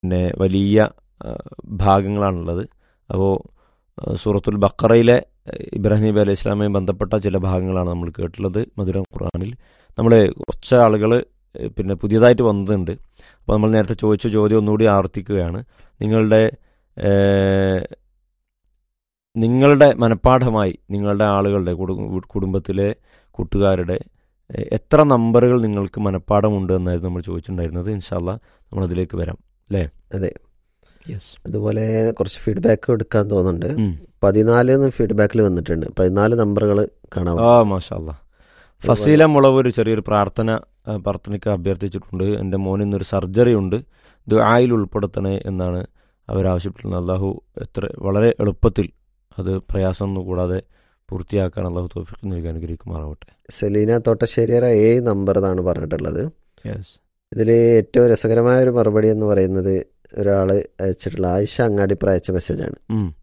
പിന്നെ വലിയ ആ, ഭാഗങ്ങളാണുള്ളത് അപ്പോൾ സൂറത്തുൽ ബക്കറയിലെ ഇബ്രാഹിം നബി അലൈഹി ഇസ്ലാമുമായി ബന്ധപ്പെട്ട ചില ഭാഗങ്ങളാണ് നമ്മൾ കേട്ടുള്ളത് മധുരം ഖുർആനിൽ നമ്മൾ കുറച്ച് ആളുകൾ പിന്നെ പുതിയതായിട്ട് വന്നതുണ്ട് അപ്പോൾ നമ്മൾ നേരത്തെ ചോദിച്ച ചോദ്യം ഒന്നുകൂടി ആവർത്തിക്കുകയാണ് നിങ്ങളുടെ ഏഹ്, നിങ്ങളുടെ മനഃപ്പാഠമായി നിങ്ങളുടെ ആളുകളുടെ കുടു- കുടുംബത്തിലെ കൂട്ടുകാരുടെ ഏഹ്, എത്ര നമ്പറുകൾ നിങ്ങൾക്ക് മനഃപ്പാഠമുണ്ട് എന്നായിരുന്നു നമ്മൾ ചോദിച്ചിട്ടുണ്ടായിരുന്നത് ഇൻഷാല്ല നമ്മൾ അതിലേക്ക് വരാം അല്ലേ അതെ യെസ് അതുപോലെ കുറച്ച് ഫീഡ്ബാക്ക് എടുക്കാൻ തോന്നുന്നുണ്ട് പതിനാല് ഫീഡ്ബാക്കിൽ വന്നിട്ടുണ്ട് പതിനാല് നമ്പറുകൾ കാണാം ആ മാഷാല്ല ഫസീല മുളവ് ഒരു ചെറിയൊരു പ്രാർത്ഥന ആ, പ്രാർത്ഥനയ്ക്ക് അഭ്യർത്ഥിച്ചിട്ടുണ്ട് എൻ്റെ മോന് ഇന്നൊരു സർജറി ഉണ്ട് ദുആയിൽ ഉൾപ്പെടുത്തണേ എന്നാണ് അവരാവശ്യപ്പെടുന്നത് അള്ളാഹു എത്ര വളരെ എളുപ്പത്തിൽ അത് പ്രയാസമൊന്നും കൂടാതെ പൂർത്തിയാക്കാൻ അള്ളാഹു തോഫിക്ക് നൽകി അനുഗ്രഹിക്കുമാറാവട്ടെ സെലീന തോട്ടശ്ശേരിയറ ഏ നമ്പർ എന്നാണ് പറഞ്ഞിട്ടുള്ളത് യെസ് ഇതിൽ ഏറ്റവും രസകരമായ ഒരു മറുപടി എന്ന് പറയുന്നത് ഒരാൾ അയച്ചിട്ടുള്ള ആയിഷ അങ്ങാടിപ്പുറ അയച്ച മെസ്സേജാണ്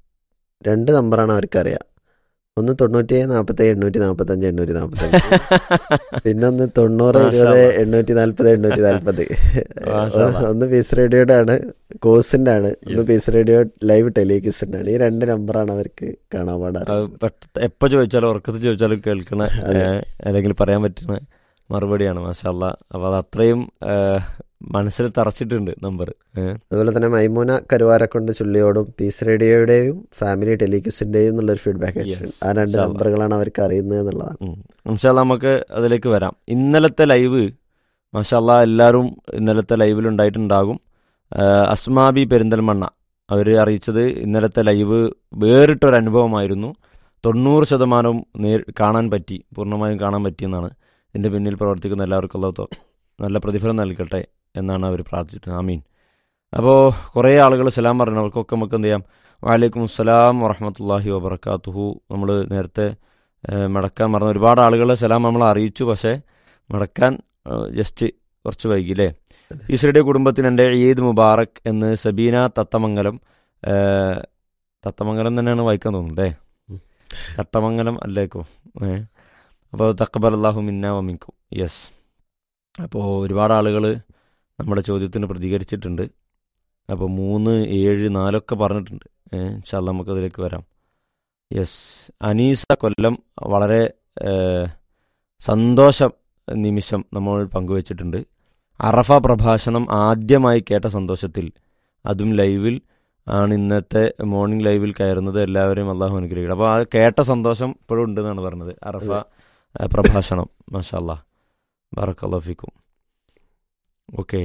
രണ്ട് നമ്പറാണ് അവർക്കറിയാം ഒന്ന് തൊണ്ണൂറ്റി ഏഴ് നാൽപ്പത്തി ഏഴ് എണ്ണൂറ്റി നാൽപ്പത്തഞ്ച് എണ്ണൂറ്റി നാൽപ്പത്തഞ്ച് പിന്നൊന്ന് തൊണ്ണൂറ് മാഷാ ഇരുപത് അല്ലാ. എണ്ണൂറ്റി നാൽപ്പത് എണ്ണൂറ്റി നാൽപ്പത് മാഷാ അല്ലാ. ഒന്ന് പീസ് റേഡിയോയുടെ ആണ് കോഴ്സിന്റെ ആണ് ഒന്ന് Yes. പീസ് റേഡിയോ ലൈവ് ടെലികിസിന്റെ ആണ് ഈ രണ്ട് നമ്പറാണ് അവർക്ക് കാണാൻ പാടാറ് എപ്പോൾ ചോദിച്ചാലും ഉറക്കത്ത് ചോദിച്ചാലും കേൾക്കണ അതെ. ഏ, അല്ലെങ്കിൽ പറയാൻ പറ്റുന്ന മറുപടിയാണ് മാഷാല്ല അപ്പോൾ അത് അത്രയും ഏ, മനസ്സിൽ തറച്ചിട്ടുണ്ട് നമ്പർ അതുപോലെ തന്നെ മൈമൂന കരുവാരക്കൊണ്ട് ചുള്ളിയോടും പീസ് റേഡിയോയുടെയും ഫാമിലി ടെലികിസിന്റെയും എന്നുള്ളൊരു ഫീഡ്ബാക്ക് അയച്ചിട്ടുണ്ട് ആ രണ്ട് ഇൻഷാ അല്ലാ. നമ്പറുകളാണ് അവർക്ക് അറിയുന്നത് എന്നുള്ളതാണ് ഇൻഷാല്ല നമുക്ക് അതിലേക്ക് വരാം ഇന്നലത്തെ ലൈവ് മാഷാല്ല എല്ലാവരും ഇന്നലത്തെ ലൈവിൽ ഉണ്ടായിട്ടുണ്ടാകും ആ, അസ്മാബി പെരിന്തൽമണ്ണ അവർ അറിയിച്ചത് ഇന്നലത്തെ ലൈവ് വേറിട്ടൊരു അനുഭവമായിരുന്നു തൊണ്ണൂറ് ശതമാനവും നേർ കാണാൻ പറ്റി പൂർണ്ണമായും കാണാൻ പറ്റിയെന്നാണ് ഇതിൻ്റെ പിന്നിൽ പ്രവർത്തിക്കുന്ന എല്ലാവർക്കും അല്ലാത്ത നല്ല പ്രതിഫലം നൽകട്ടെ എന്നാണ് അവർ പ്രാർത്ഥിച്ചത് ആമീൻ അപ്പോൾ കുറേ ആളുകൾ സലാം പറഞ്ഞു അവർക്കൊക്കെ നമുക്ക് എന്ത് ചെയ്യാം വാലൈക്കും അസ്സലാം വറഹമത്തല്ലാഹി വബർക്കാത്തുഹു നമ്മൾ നേരത്തെ ഏഹ് മടക്കാൻ മറന്ന ഒരുപാട് ആളുകളെ സലാം നമ്മൾ അറിയിച്ചു പക്ഷേ മടക്കാൻ ജസ്റ്റ് കുറച്ച് വൈകില്ലേ ഈശ്വരുടെ കുടുംബത്തിന് എൻ്റെ ഈദ് മുബാറക് എന്ന് സബീന തത്തമംഗലം ഏഹ് തത്തമംഗലം തന്നെയാണ് വായിക്കാൻ തോന്നുന്നത് ഉം. തട്ടമംഗലം അല്ലേക്കോ ഏ അപ്പോൾ തക്കബൽ അള്ളാഹു മിന്ന വമിക്കും യെസ് അപ്പോൾ ഒരുപാട് ആളുകൾ നമ്മുടെ ചോദ്യത്തിന് പ്രതികരിച്ചിട്ടുണ്ട് അപ്പോൾ മൂന്ന് ഏഴ് നാലൊക്കെ പറഞ്ഞിട്ടുണ്ട് ഏഹ് ഇൻഷാല്ല നമുക്കതിലേക്ക് വരാം യെസ് അനീസ കൊല്ലം വളരെ ഏഹ്, സന്തോഷ നിമിഷം നമ്മൾ പങ്കുവച്ചിട്ടുണ്ട് അറഫ പ്രഭാഷണം ആദ്യമായി കേട്ട സന്തോഷത്തിൽ അതും ലൈവിൽ ആണ് ഇന്നത്തെ മോർണിംഗ് ലൈവിൽ കയറുന്നത് എല്ലാവരെയും അള്ളാഹു അനുഗ്രഹിക്കണം അപ്പോൾ ആ കേട്ട സന്തോഷം ഇപ്പോഴും ഉണ്ടെന്നാണ് പറഞ്ഞത് അറഫ ഏഹ്, പ്രഭാഷണം മാഷാല്ലാ ബറക്കല്ലാഫിക്കും ഓക്കെ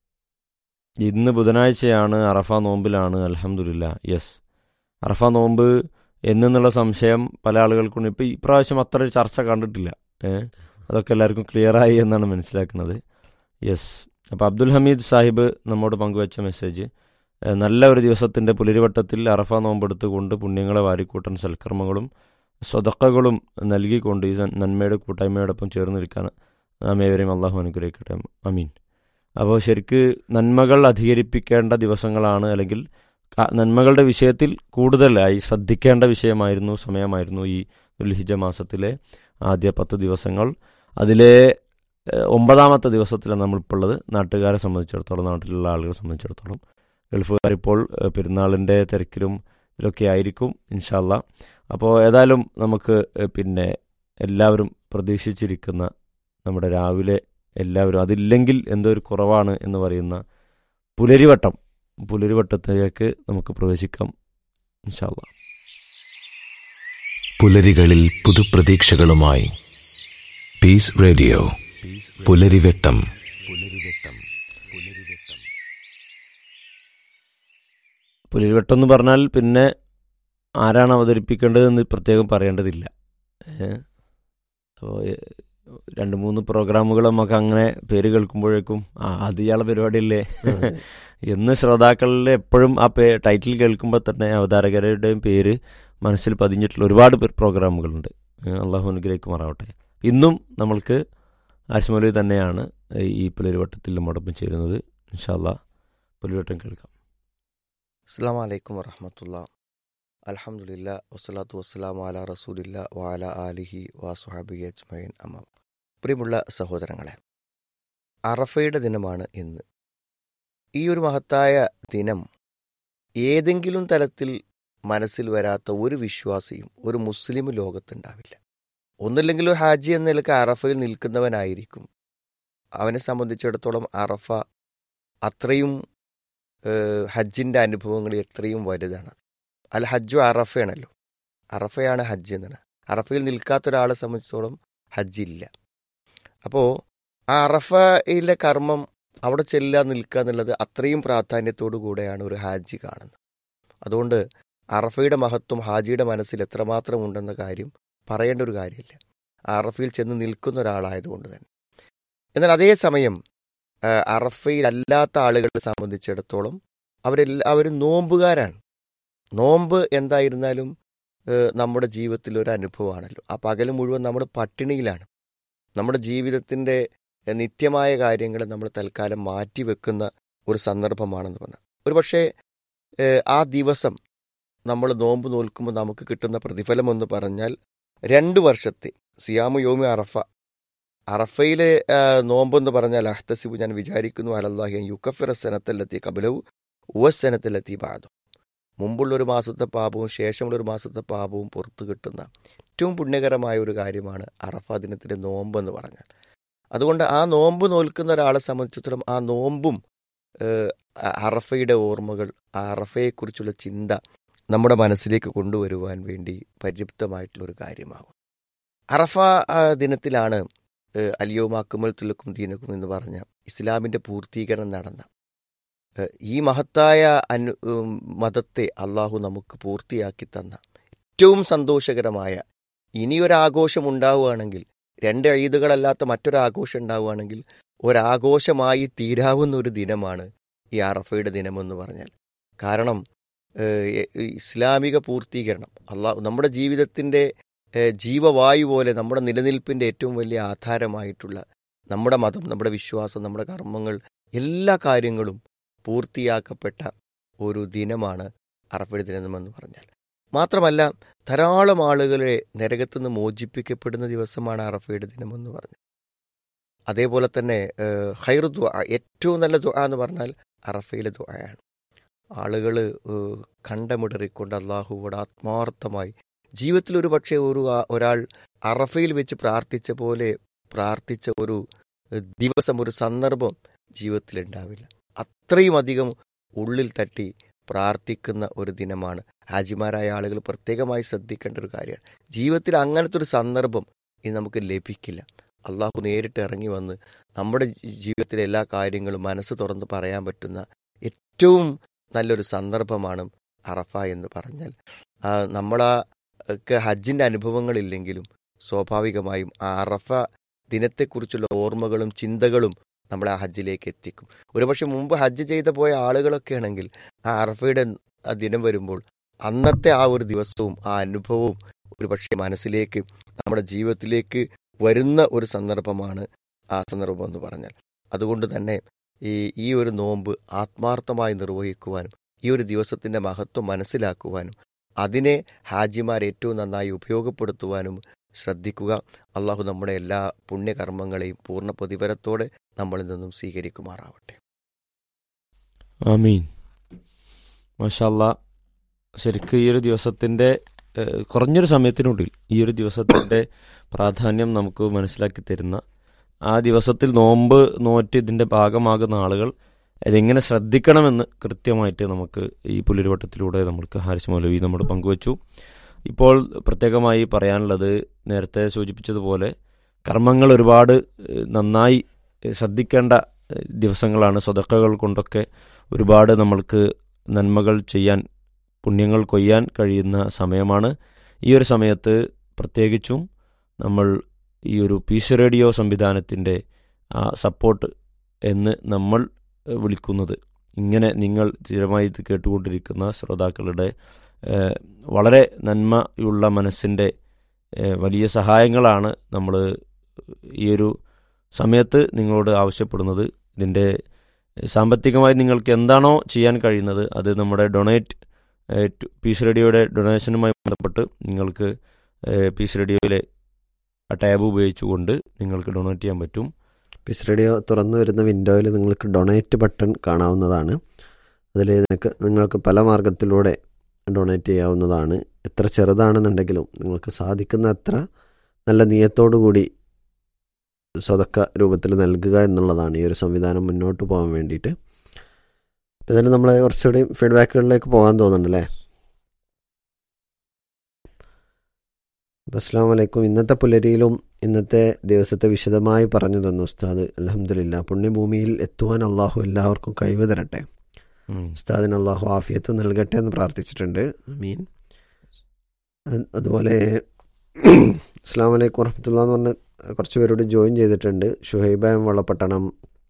ഇന്ന് ബുധനാഴ്ചയാണ് അറഫ നോമ്പിലാണ് അലഹമുല്ല യെസ് അറഫ നോമ്പ് എന്നുള്ള സംശയം പല ആളുകൾക്കും ഇപ്പോൾ ഇപ്രാവശ്യം അത്ര ഒരു ചർച്ച കണ്ടിട്ടില്ല ഏ അതൊക്കെ എല്ലാവർക്കും ക്ലിയറായി എന്നാണ് മനസ്സിലാക്കുന്നത് യെസ് അപ്പോൾ അബ്ദുൽ ഹമീദ് സാഹിബ് നമ്മോട് പങ്കുവച്ച മെസ്സേജ് ഏ, നല്ല ഒരു ദിവസത്തിൻ്റെ പുലരിവട്ടത്തിൽ അറഫ നോമ്പെടുത്തുകൊണ്ട് പുണ്യങ്ങളെ വാരിക്കൂട്ടൻ സൽക്കർമ്മങ്ങളും സ്വതക്കകളും നൽകിക്കൊണ്ട് ഈ സൻ- നന്മയുടെ കൂട്ടായ്മയോടൊപ്പം ചേർന്ന് നിൽക്കാൻ നാം ഏവരെയും അള്ളാഹു അനുഗ്രഹിക്കട്ടെ അമീൻ അപ്പോൾ ശരിക്ക് നന്മകൾ അധികരിപ്പിക്കേണ്ട ദിവസങ്ങളാണ് അല്ലെങ്കിൽ ക- നന്മകളുടെ വിഷയത്തിൽ കൂടുതലായി ശ്രദ്ധിക്കേണ്ട വിഷയമായിരുന്നു സമയമായിരുന്നു ഈ ദുൽഹിജ മാസത്തിലെ ആദ്യ പത്ത് ദിവസങ്ങൾ അതിലെ ഏഹ്, ഒമ്പതാമത്തെ ദിവസത്തിലാണ് നമ്മളിപ്പോൾ ഉള്ളത് നാട്ടുകാരെ സംബന്ധിച്ചിടത്തോളം നാട്ടിലുള്ള ആളുകളെ സംബന്ധിച്ചിടത്തോളം ഗൾഫുകാർ ഇപ്പോൾ ഏഹ്, പെരുന്നാളിൻ്റെ തിരക്കിലും ഇതിലൊക്കെ ആയിരിക്കും ഇൻഷാല്ല അപ്പോൾ ഏതായാലും നമുക്ക് ഏഹ്, പിന്നെ എല്ലാവരും പ്രതീക്ഷിച്ചിരിക്കുന്ന നമ്മുടെ രാവിലെ എല്ലാവരും അതില്ലെങ്കിൽ എന്തോ ഒരു കുറവാണ് എന്ന് പറയുന്ന പുലരിവട്ടം പുലരിവട്ടത്തിലേക്ക് നമുക്ക് പ്രവേശിക്കാം ഇൻഷാല്ല പുലരികളിൽ പുതുപ്രതീക്ഷകളുമായി പീസ് റേഡിയോ പുലരിവെട്ടം പുലരിവട്ടം എന്ന് പറഞ്ഞാൽ പിന്നെ ആരാണ് അവതരിപ്പിക്കേണ്ടതെന്ന് പ്രത്യേകം പറയേണ്ടതില്ല അപ്പോൾ രണ്ട് മൂന്ന് പ്രോഗ്രാമുകൾ നമുക്ക് അങ്ങനെ പേര് കേൾക്കുമ്പോഴേക്കും ആ അത് ഇയാളെ പരിപാടിയല്ലേ എന്ന് ശ്രോതാക്കളിൽ എപ്പോഴും ആ പേ ടൈറ്റിൽ കേൾക്കുമ്പോൾ തന്നെ അവതാരകരുടെയും പേര് മനസ്സിൽ പതിഞ്ഞിട്ടുള്ള ഒരുപാട് പേ- പ്രോഗ്രാമുകളുണ്ട് ഏഹ് അള്ളാഹു അനുഗ്രഹിക്കുമാറാവട്ടെ ഇന്നും നമ്മൾക്ക് ആശുമലി തന്നെയാണ് ഈ പുലരിവട്ടത്തിൽ നമ്മോടൊപ്പം ചേരുന്നത് ഇൻഷാല്ല പുലരിവട്ടം കേൾക്കാം അസ്സാം വലൈക്കും വറഹമത്തുള്ള അലഹമുല്ല വസ്സലാത്തു വസ്സലാം അല റസൂലില്ല വാല ആലിഹി വാസുഹാബി അജ്മൈൻ അമ്മ പ്രിയമുള്ള സഹോദരങ്ങളെ അറഫയുടെ ദിനമാണ് ഇന്ന് ഈ ഒരു മഹത്തായ ദിനം ഏതെങ്കിലും തലത്തിൽ മനസ്സിൽ വരാത്ത ഒരു വിശ്വാസിയും ഒരു മുസ്ലിം ലോകത്തുണ്ടാവില്ല ഒന്നില്ലെങ്കിൽ ഒരു ഹാജി എന്ന നിലക്ക് അറഫയിൽ നിൽക്കുന്നവനായിരിക്കും അവനെ സംബന്ധിച്ചിടത്തോളം അറഫ അത്രയും ഏഹ്, ഹജ്ജിന്റെ അനുഭവങ്ങൾ എത്രയും വലുതാണ് അൽ ഹജ്ജു അറഫയാണല്ലോ അറഫയാണ് ഹജ്ജ് എന്നാണ് അറഫയിൽ നിൽക്കാത്ത ഒരാളെ സംബന്ധിച്ചിടത്തോളം ഹജ്ജില്ല അപ്പോൾ ആ അറഫയിലെ കർമ്മം അവിടെ ചെല്ലുക നിൽക്കുക എന്നുള്ളത് അത്രയും പ്രാധാന്യത്തോടു കൂടെയാണ് ഒരു ഹാജി കാണുന്നത് അതുകൊണ്ട് അറഫയുടെ മഹത്വം ഹാജിയുടെ മനസ്സിൽ എത്രമാത്രം ഉണ്ടെന്ന കാര്യം പറയേണ്ട ഒരു കാര്യമില്ല ആ അറഫയിൽ ചെന്ന് നിൽക്കുന്ന ഒരാളായതുകൊണ്ട് തന്നെ എന്നാൽ അതേസമയം ആ, അറഫയിൽ അല്ലാത്ത ആളുകളെ സംബന്ധിച്ചിടത്തോളം അവരെല്ലാവരും നോമ്പുകാരാണ് നോമ്പ് എന്തായിരുന്നാലും ഏഹ്, നമ്മുടെ ജീവിതത്തിൽ ഒരു അനുഭവമാണല്ലോ ആ പകൽ മുഴുവൻ നമ്മൾ പട്ടിണിയിലാണ് നമ്മുടെ ജീവിതത്തിൻ്റെ ഏഹ്, നിത്യമായ കാര്യങ്ങൾ നമ്മൾ തൽക്കാലം മാറ്റിവെക്കുന്ന ഒരു സന്ദർഭമാണെന്ന് പറഞ്ഞാൽ ഒരു പക്ഷേ ഏഹ്, ആ ദിവസം നമ്മൾ നോമ്പ് നോൽക്കുമ്പോൾ നമുക്ക് കിട്ടുന്ന പ്രതിഫലം എന്ന് പറഞ്ഞാൽ രണ്ട് വർഷത്തെ സിയാമു യോമി അറഫ അറഫയിലെ ആ, നോമ്പെന്ന് പറഞ്ഞാൽ അഹ്തസിബു ഞാൻ വിചാരിക്കുന്നു അലല്ലാഹി യുക്കഫിറ സനത്തല്ലെത്തി കബലവും ഉവസനത്തിലെത്തി ബാധു മുമ്പുള്ള ഒരു മാസത്തെ പാപവും ശേഷമുള്ള ഒരു മാസത്തെ പാപവും പുറത്തു കിട്ടുന്ന ഏറ്റവും പുണ്യകരമായ ഒരു കാര്യമാണ് അറഫ ദിനത്തിലെ നോമ്പ് എന്ന് പറഞ്ഞാൽ അതുകൊണ്ട് ആ നോമ്പ് നോൽക്കുന്ന ഒരാളെ സംബന്ധിച്ചിടത്തോളം ആ നോമ്പും ഏഹ്, അ- അറഫയുടെ ഓർമ്മകൾ ആ അറഫയെക്കുറിച്ചുള്ള ചിന്ത നമ്മുടെ മനസ്സിലേക്ക് കൊണ്ടുവരുവാൻ വേണ്ടി പര്യാപ്തമായിട്ടുള്ള ഒരു കാര്യമാകും അറഫ ആ, ദിനത്തിലാണ് ഏഹ്, അലിയോം അക്കുമൽ തുലക്കും ദീനക്കും എന്ന് പറഞ്ഞ ഇസ്ലാമിന്റെ പൂർത്തീകരണം നടന്ന ഏഹ്, ഈ മഹത്തായ അനു ഉം, മതത്തെ അള്ളാഹു നമുക്ക് പൂർത്തിയാക്കി തന്ന ഏറ്റവും സന്തോഷകരമായ ഇനിയൊരാഘോഷം ഉണ്ടാവുകയാണെങ്കിൽ രണ്ട് ഈദുകളല്ലാത്ത മറ്റൊരാഘോഷം ഉണ്ടാവുകയാണെങ്കിൽ ഒരാഘോഷമായി തീരാവുന്ന ഒരു ദിനമാണ് ഈ അറഫയുടെ ദിനമെന്ന് പറഞ്ഞാൽ കാരണം ഏഹ്, ഈ ഇസ്ലാമിക പൂർത്തീകരണം അള്ളാഹു നമ്മുടെ ജീവിതത്തിൻ്റെ ഏഹ്, ജീവവായു പോലെ നമ്മുടെ നിലനിൽപ്പിൻ്റെ ഏറ്റവും വലിയ ആധാരമായിട്ടുള്ള നമ്മുടെ മതം നമ്മുടെ വിശ്വാസം നമ്മുടെ കർമ്മങ്ങൾ എല്ലാ കാര്യങ്ങളും പൂർത്തിയാക്കപ്പെട്ട ഒരു ദിനമാണ് അറഫയുടെ ദിനമെന്ന് പറഞ്ഞാൽ മാത്രമല്ല ധാരാളം ആളുകളെ നരകത്തുനിന്ന് മോചിപ്പിക്കപ്പെടുന്ന ദിവസമാണ് അറഫയുടെ ദിനമെന്ന് പറഞ്ഞത് അതേപോലെ തന്നെ ഏഹ്, ഹൈറു ദുആ ഏറ്റവും നല്ല ദുആ എന്ന് പറഞ്ഞാൽ അറഫയിലെ ദുആയാണ് ആളുകൾ കണ്ടമിടറിക്കൊണ്ട് അള്ളാഹുവോട് ആത്മാർത്ഥമായി ജീവിതത്തിൽ ഒരു പക്ഷേ ഒരു ആ- ഒരാൾ അറഫയിൽ വെച്ച് പ്രാർത്ഥിച്ച പോലെ പ്രാർത്ഥിച്ച ഒരു ഏഹ്, ദിവസം ഒരു സന്ദർഭം ജീവിതത്തിൽ ഉണ്ടാവില്ല അത്രയും അധികം ഉള്ളിൽ തട്ടി പ്രാർത്ഥിക്കുന്ന ഒരു ദിനമാണ് ഹാജിമാരായ ആളുകൾ പ്രത്യേകമായി ശ്രദ്ധിക്കേണ്ട ഒരു കാര്യമാണ് ജീവിതത്തിൽ അങ്ങനത്തെ ഒരു സന്ദർഭം ഇനി നമുക്ക് ലഭിക്കില്ല അള്ളാഹു നേരിട്ട് ഇറങ്ങി വന്ന് നമ്മുടെ ജി- ജീവിതത്തിലെ എല്ലാ കാര്യങ്ങളും മനസ്സ് തുറന്ന് പറയാൻ പറ്റുന്ന ഏറ്റവും നല്ലൊരു സന്ദർഭമാണ് അറഫ എന്ന് പറഞ്ഞാൽ ആ, നമ്മളാ ഒക്കെ ഹജ്ജിൻ്റെ അനുഭവങ്ങളില്ലെങ്കിലും സ്വാഭാവികമായും ആ അറഫ ദിനത്തെക്കുറിച്ചുള്ള ഓർമ്മകളും ചിന്തകളും നമ്മളെ ആ ഹജ്ജിലേക്ക് എത്തിക്കും ഒരുപക്ഷെ മുമ്പ് ഹജ്ജ് ചെയ്ത പോയ ആളുകളൊക്കെ ആണെങ്കിൽ ആ അറഫയുടെ ആ ദിനം വരുമ്പോൾ അന്നത്തെ ആ ഒരു ദിവസവും ആ അനുഭവവും ഒരുപക്ഷെ മനസ്സിലേക്ക് നമ്മുടെ ജീവിതത്തിലേക്ക് വരുന്ന ഒരു സന്ദർഭമാണ് ആ സന്ദർഭം എന്ന് പറഞ്ഞാൽ അതുകൊണ്ട് തന്നെ ഈ ഈ ഒരു നോമ്പ് ആത്മാർത്ഥമായി നിർവഹിക്കുവാനും ഈ ഒരു ദിവസത്തിന്റെ മഹത്വം മനസ്സിലാക്കുവാനും അതിനെ ഹാജിമാർ ഏറ്റവും നന്നായി ഉപയോഗപ്പെടുത്തുവാനും ശ്രദ്ധിക്കുക അള്ളാഹു നമ്മുടെ എല്ലാ പുണ്യകർമ്മങ്ങളെയും പൂർണ്ണ പ്രതിഫലത്തോടെ നമ്മളിൽ നിന്നും സ്വീകരിക്കുമാറാവട്ടെ ആമീൻ മാഷല്ല ശരിക്കും ഈ ഒരു ദിവസത്തിൻ്റെ ഏഹ്, കുറഞ്ഞൊരു സമയത്തിനുള്ളിൽ ഈ ഒരു ദിവസത്തിൻ്റെ പ്രാധാന്യം നമുക്ക് മനസ്സിലാക്കി തരുന്ന ആ ദിവസത്തിൽ നോമ്പ് നോറ്റ് ഇതിൻ്റെ ഭാഗമാകുന്ന ആളുകൾ അതെങ്ങനെ ശ്രദ്ധിക്കണമെന്ന് കൃത്യമായിട്ട് നമുക്ക് ഈ പുലിരുവട്ടത്തിലൂടെ നമ്മൾക്ക് ഹാരിസ് മൗലവി നമ്മൾ പങ്കുവച്ചു ഇപ്പോൾ പ്രത്യേകമായി പറയാനുള്ളത് നേരത്തെ സൂചിപ്പിച്ചതുപോലെ കർമ്മങ്ങൾ ഒരുപാട് ഏഹ്, നന്നായി ഏഹ്, ശ്രദ്ധിക്കേണ്ട ഏഹ്, ദിവസങ്ങളാണ് സ്വതക്കകൾ കൊണ്ടൊക്കെ ഒരുപാട് നമ്മൾക്ക് നന്മകൾ ചെയ്യാൻ പുണ്യങ്ങൾ കൊയ്യാൻ കഴിയുന്ന സമയമാണ് ഈ ഒരു സമയത്ത് പ്രത്യേകിച്ചും നമ്മൾ ഈ ഒരു പീസ് റേഡിയോ സംവിധാനത്തിൻ്റെ ആ സപ്പോർട്ട് എന്ന് നമ്മൾ ഏഹ്, വിളിക്കുന്നത് ഇങ്ങനെ നിങ്ങൾ സ്ഥിരമായി ഇത് കേട്ടുകൊണ്ടിരിക്കുന്ന ശ്രോതാക്കളുടെ ഏഹ്, വളരെ നന്മയുള്ള മനസ്സിൻ്റെ ഏഹ്, വലിയ സഹായങ്ങളാണ് നമ്മൾ ഈ ഒരു സമയത്ത് നിങ്ങളോട് ആവശ്യപ്പെടുന്നത് ഇതിൻ്റെ സാമ്പത്തികമായി നിങ്ങൾക്ക് എന്താണോ ചെയ്യാൻ കഴിയുന്നത് അത് നമ്മുടെ ഡൊണേറ്റ് പീസ് റേഡിയോയുടെ ഡൊണേഷനുമായി ബന്ധപ്പെട്ട് നിങ്ങൾക്ക് പീസ് റേഡിയോയിലെ ആ ടാബ് ഉപയോഗിച്ചുകൊണ്ട് നിങ്ങൾക്ക് ഡൊണേറ്റ് ചെയ്യാൻ പറ്റും പീസ് റേഡിയോ തുറന്നു വരുന്ന വിൻഡോയിൽ നിങ്ങൾക്ക് ഡൊണേറ്റ് ബട്ടൺ കാണാവുന്നതാണ് അതിൽ നിനക്ക് നിങ്ങൾക്ക് പല മാർഗത്തിലൂടെ ഡൊണേറ്റ് ചെയ്യാവുന്നതാണ് എത്ര ചെറുതാണെന്നുണ്ടെങ്കിലും നിങ്ങൾക്ക് സാധിക്കുന്ന അത്ര നല്ല നിയത്തോടു കൂടി സ്വതക്ക രൂപത്തിൽ നൽകുക എന്നുള്ളതാണ് ഈ ഒരു സംവിധാനം മുന്നോട്ട് പോകാൻ വേണ്ടിയിട്ട് ഇതിന് നമ്മൾ കുറച്ചുകൂടി ഫീഡ്ബാക്കുകളിലേക്ക് പോകാൻ തോന്നുന്നുണ്ടല്ലേ അസ്സാം വലൈക്കും ഇന്നത്തെ പുലരിയിലും ഇന്നത്തെ ദിവസത്തെ വിശദമായി പറഞ്ഞു തന്നു ഉസ്താദ് അലഹമില്ല പുണ്യഭൂമിയിൽ എത്തുവാൻ അള്ളാഹു എല്ലാവർക്കും കഴിവ് തരട്ടെ ഉം. ഉസ്താദിന് അള്ളാഹു ആഫിയത്ത് നൽകട്ടെ എന്ന് പ്രാർത്ഥിച്ചിട്ടുണ്ട് മീൻ അതുപോലെ അസ്സാം വലൈക്കും വറഹമത്തുള്ള എന്ന് പറഞ്ഞ കുറച്ച് പേരോട് ജോയിൻ ചെയ്തിട്ടുണ്ട് ഷുഹൈബ എം വള്ളപ്പട്ടണം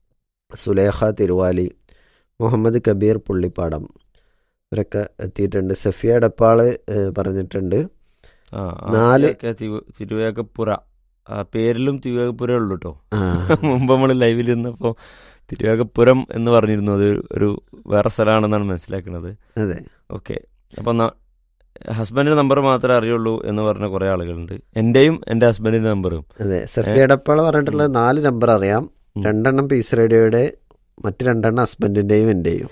സുലേഖ തിരുവാലി മുഹമ്മദ് കബീർ പുള്ളിപ്പാടം ഇവരൊക്കെ എത്തിയിട്ടുണ്ട് സഫിയ ഡപ്പാള് ഏഹ്, പറഞ്ഞിട്ടുണ്ട് ആ നാല്- ആദ്യമൊക്കെ തിരു- തിരുവേഗപ്പുര ആ പേരിലും തിരുവേഗപ്പുര ഉള്ളൂ കേട്ടോ ആ, മുമ്പ് നമ്മൾ ലൈവിൽ ഇരുന്നപ്പോൾ തിരുവേഗപ്പുരം എന്ന് പറഞ്ഞിരുന്നു അത് ഒരു വേറെ സ്ഥലമാണെന്നാണ് മനസ്സിലാക്കുന്നത് അതെ ഓക്കെ അപ്പം ഹസ്ബൻഡിന്റെ നമ്പർ മാത്രമേ അറിയുള്ളൂ എന്ന് പറഞ്ഞ കുറേ ആളുകളുണ്ട് എന്റെയും എൻ്റെ ഹസ്ബൻഡിന്റെ നമ്പറും അതെ സഫിയ ഡപ്പാള് പറഞ്ഞിട്ടുള്ളത് നാല് നമ്പർ അറിയാം ഉം. രണ്ടെണ്ണം പീസ് റേഡിയോയുടെ മറ്റു രണ്ടെണ്ണം ഹസ്ബൻഡിന്റെയും എന്റെയും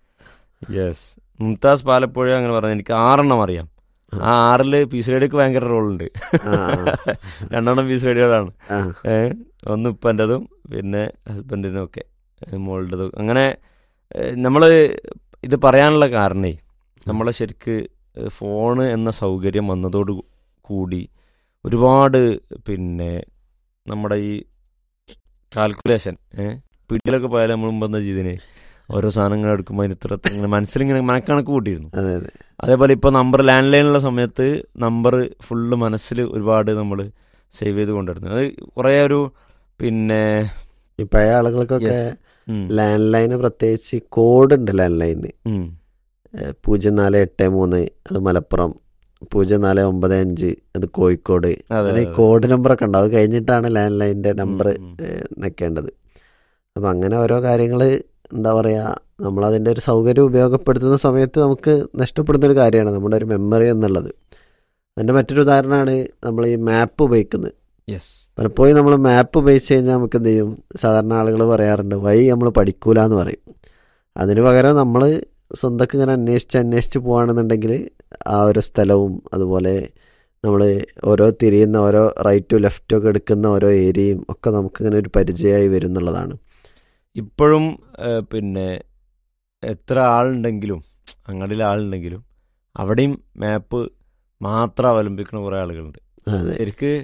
യെസ് മുംതാസ് പാലപ്പുഴ അങ്ങനെ പറഞ്ഞു എനിക്ക് ആറെണ്ണം അറിയാം ആ ആറില് പീസ് റേഡിയോക്ക് ഭയങ്കര റോളുണ്ട് ആ, ആ. രണ്ടെണ്ണം പീസ് റേഡിയോകളാണ് ആ, ഏഹ് ഒന്ന് ഉപ്പൻ്റെതും പിന്നെ ഹസ്ബൻഡിനും ഒക്കെ മോളുടേതും അങ്ങനെ നമ്മൾ ഇത് പറയാനുള്ള കാരണേ നമ്മളെ ശരിക്ക് ഫോണ് എന്ന സൗകര്യം വന്നതോട് കൂടി ഒരുപാട് പിന്നെ നമ്മുടെ ഈ കാൽക്കുലേഷൻ ഏഹ് വീട്ടിലൊക്കെ പോയാലും നമ്മൾ മുമ്പ് എന്താ ചെയ്തിന് ഓരോ സാധനങ്ങൾ എടുക്കുമ്പോൾ അതിന് ഇത്ര ഇങ്ങനെ മനസ്സിലിങ്ങനെ മനക്കണക്ക് കൂട്ടിയിരുന്നു അതെ അതെ അതേപോലെ ഇപ്പോൾ നമ്പർ ലാൻഡ് ലൈനുള്ള സമയത്ത് നമ്പർ ഫുള്ള് മനസ്സിൽ ഒരുപാട് നമ്മൾ സേവ് ചെയ്ത് കൊണ്ടിരുന്നു അത് കുറേ ഒരു പിന്നെ ഈ പഴയ ആളുകൾക്കൊക്കെ Yes. ഉം, ലാൻഡ് ലൈന് പ്രത്യേകിച്ച് കോഡ് ഉണ്ട് ലാൻഡ് ലൈനിന് ഉം, പൂജ്യം നാല് എട്ട് മൂന്ന് അത് മലപ്പുറം പൂജ്യം നാല് ഒമ്പത് അഞ്ച് അത് കോഴിക്കോട് അതെ, അങ്ങനെ ഈ അതെ. കോഡ് നമ്പറൊക്കെ ഉണ്ട് അത് കഴിഞ്ഞിട്ടാണ് ലാൻഡ് ലൈനിന്റെ നമ്പർ ഉം, ഉം. നിൽക്കേണ്ടത് അപ്പം അങ്ങനെ ഓരോ കാര്യങ്ങൾ എന്താ പറയുക നമ്മളതിൻ്റെ ഒരു സൗകര്യം ഉപയോഗപ്പെടുത്തുന്ന സമയത്ത് നമുക്ക് നഷ്ടപ്പെടുന്ന ഒരു കാര്യമാണ് നമ്മുടെ ഒരു മെമ്മറി എന്നുള്ളത് അതിൻ്റെ മറ്റൊരു ഉദാഹരണമാണ് നമ്മൾ ഈ മാപ്പ് ഉപയോഗിക്കുന്നത് Yes. പലപ്പോഴും നമ്മൾ മാപ്പ് ഉപയോഗിച്ച് കഴിഞ്ഞാൽ നമുക്ക് എന്ത് ചെയ്യും സാധാരണ ആളുകൾ പറയാറുണ്ട് വഴി നമ്മൾ പഠിക്കൂല എന്ന് പറയും അതിന് പകരം നമ്മൾ സ്വന്തക്ക് ഇങ്ങനെ അന്വേഷിച്ച് അന്വേഷിച്ച് പോവുകയാണെന്നുണ്ടെങ്കിൽ ആ ഒരു സ്ഥലവും അതുപോലെ നമ്മൾ ഓരോ തിരിയുന്ന ഓരോ റൈറ്റും ലെഫ്റ്റും ഒക്കെ എടുക്കുന്ന ഓരോ ഏരിയയും ഒക്കെ നമുക്കിങ്ങനെ ഒരു പരിചയമായി വരും എന്നുള്ളതാണ് ഇപ്പോഴും ഏഹ്, പിന്നെ എത്ര ആളുണ്ടെങ്കിലും അങ്ങടിൽ ആളുണ്ടെങ്കിലും അവിടെയും മാപ്പ് മാത്രം അവലംബിക്കുന്ന കുറേ ആളുകളുണ്ട് അതെ ശരിക്ക്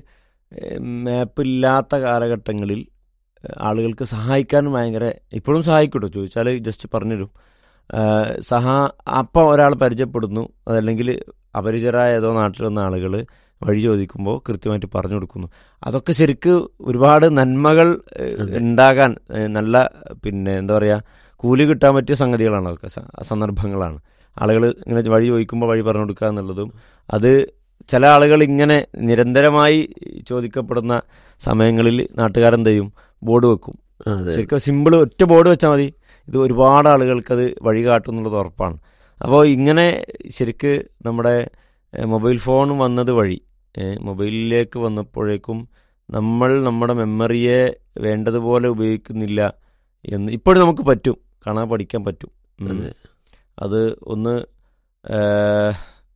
മാപ്പ് ഇല്ലാത്ത കാലഘട്ടങ്ങളിൽ ഏഹ്, ആളുകൾക്ക് സഹായിക്കാനും ഭയങ്കര ഇപ്പോഴും സഹായിക്കൂട്ടോ ചോദിച്ചാൽ ജസ്റ്റ് പറഞ്ഞുതരും ഏഹ്, സഹാ അപ്പം ഒരാൾ പരിചയപ്പെടുന്നു അതല്ലെങ്കിൽ അപരിചിതരായ ഏതോ നാട്ടിൽ വന്ന ആളുകൾ വഴി ചോദിക്കുമ്പോൾ കൃത്യമായിട്ട് പറഞ്ഞു കൊടുക്കുന്നു അതൊക്കെ ശരിക്ക് ഒരുപാട് നന്മകൾ ഏഹ്, അതെ. ഉണ്ടാകാൻ ഏഹ്, നല്ല പിന്നെ എന്താ പറയുക കൂലി കിട്ടാൻ പറ്റിയ സംഗതികളാണ് അതൊക്കെ സ- സന്ദർഭങ്ങളാണ് ആളുകൾ ഇങ്ങനെ വഴി ചോദിക്കുമ്പോൾ വഴി പറഞ്ഞു കൊടുക്കുക എന്നുള്ളതും അത് ചില ആളുകൾ ഇങ്ങനെ നിരന്തരമായി ചോദിക്കപ്പെടുന്ന സമയങ്ങളിൽ നാട്ടുകാരെന്ത് ചെയ്യും ബോർഡ് വെക്കും അതെ ശരിക്കും സിമ്പിൾ ഒറ്റ ബോർഡ് വെച്ചാൽ മതി ഇത് ഒരുപാട് ആളുകൾക്ക് അത് വഴി കാട്ടും എന്നുള്ളത് ഉറപ്പാണ് അപ്പോൾ ഇങ്ങനെ ശരിക്ക് നമ്മുടെ ഏഹ്, മൊബൈൽ ഫോൺ വന്നത് വഴി ഏഹ്, മൊബൈലിലേക്ക് വന്നപ്പോഴേക്കും നമ്മൾ നമ്മുടെ മെമ്മറിയെ വേണ്ടതുപോലെ ഉപയോഗിക്കുന്നില്ല എന്ന് ഇപ്പോഴും നമുക്ക് പറ്റും കാണാൻ പഠിക്കാൻ പറ്റും ഉം. അതെ അത് ഒന്ന് ഏഹ്,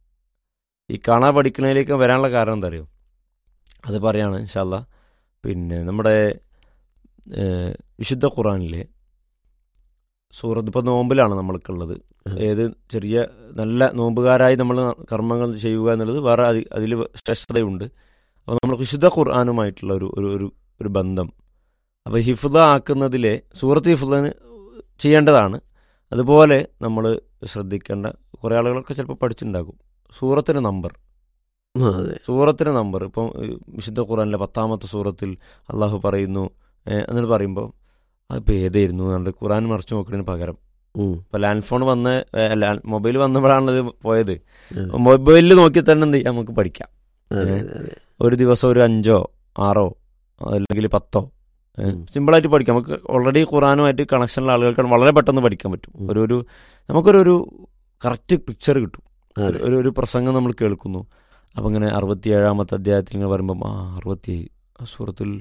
ഈ കാണാൻ പഠിക്കുന്നതിലേക്ക് വരാനുള്ള കാരണം എന്താ അറിയോ അത് പറയാണ് ഇൻഷാല്ല പിന്നെ നമ്മുടെ ഏഹ്, വിശുദ്ധ ഖുറാനിലെ സൂറത്ത് ഇപ്പോൾ നോമ്പിലാണ് നമ്മൾക്കുള്ളത് ഉം. ഏത് ചെറിയ നല്ല നോമ്പുകാരായി നമ്മൾ കർമ്മങ്ങൾ ചെയ്യുക എന്നുള്ളത് വേറെ അതി അതിൽ ശ്രേഷ്ഠതയുണ്ട് അപ്പോൾ നമ്മൾ വിശുദ്ധ ഖുർആാനുമായിട്ടുള്ള ഒരു ഒരു ഒരു ഒരു ബന്ധം അപ്പോൾ ഹിഫ്ദ ആക്കുന്നതിലെ സൂറത്ത് ഹിഫ്ദിന് ചെയ്യേണ്ടതാണ് അതുപോലെ നമ്മൾ ശ്രദ്ധിക്കേണ്ട കുറേ ആളുകളൊക്കെ ചിലപ്പോൾ പഠിച്ചിട്ടുണ്ടാകും സൂറത്തിന് നമ്പർ അതെ സൂറത്തിന് നമ്പർ ഇപ്പം ഈ വിശുദ്ധ ഖുറാനിലെ പത്താമത്തെ സൂറത്തിൽ അള്ളാഹു പറയുന്നു ഏഹ്, എന്നിട്ട് പറയുമ്പോൾ അതിപ്പോൾ ഏതായിരുന്നു എന്നുള്ളത് ഖുറാൻ മറിച്ച് നോക്കുന്നതിന് പകരം ഉം. ഇപ്പോൾ ലാൻഡ് ഫോൺ വന്ന് അല്ല മൊബൈൽ വന്നപ്പോഴാണത് പോയത് അതെ. മൊബൈലിൽ നോക്കി തന്നെ എന്ത് ചെയ്യാം നമുക്ക് പഠിക്കാം അതെ ഏ? അതെ ഒരു ദിവസം ഒരു അഞ്ചോ ആറോ അല്ലെങ്കിൽ പത്തോ ഏ, ഉം. സിമ്പിളായിട്ട് പഠിക്കാം നമുക്ക് ഓൾറെഡി ഖുറാനുമായിട്ട് കണക്ഷനുള്ള ആളുകൾക്ക് വളരെ പെട്ടെന്ന് പഠിക്കാൻ പറ്റും ഉം. ഒരു ഒരു നമുക്കൊരു ഒരു കറക്റ്റ് പിക്ചർ കിട്ടും അതെ ഒരു ഒരു പ്രസംഗം നമ്മൾ കേൾക്കുന്നു അപ്പം ഇങ്ങനെ അറുപത്തിയേഴാമത്തെ അധ്യായത്തിൽ ഇങ്ങനെ പറയുമ്പം ആ അറുപത്തിയേഴ് ആ സൂറത്തിൽ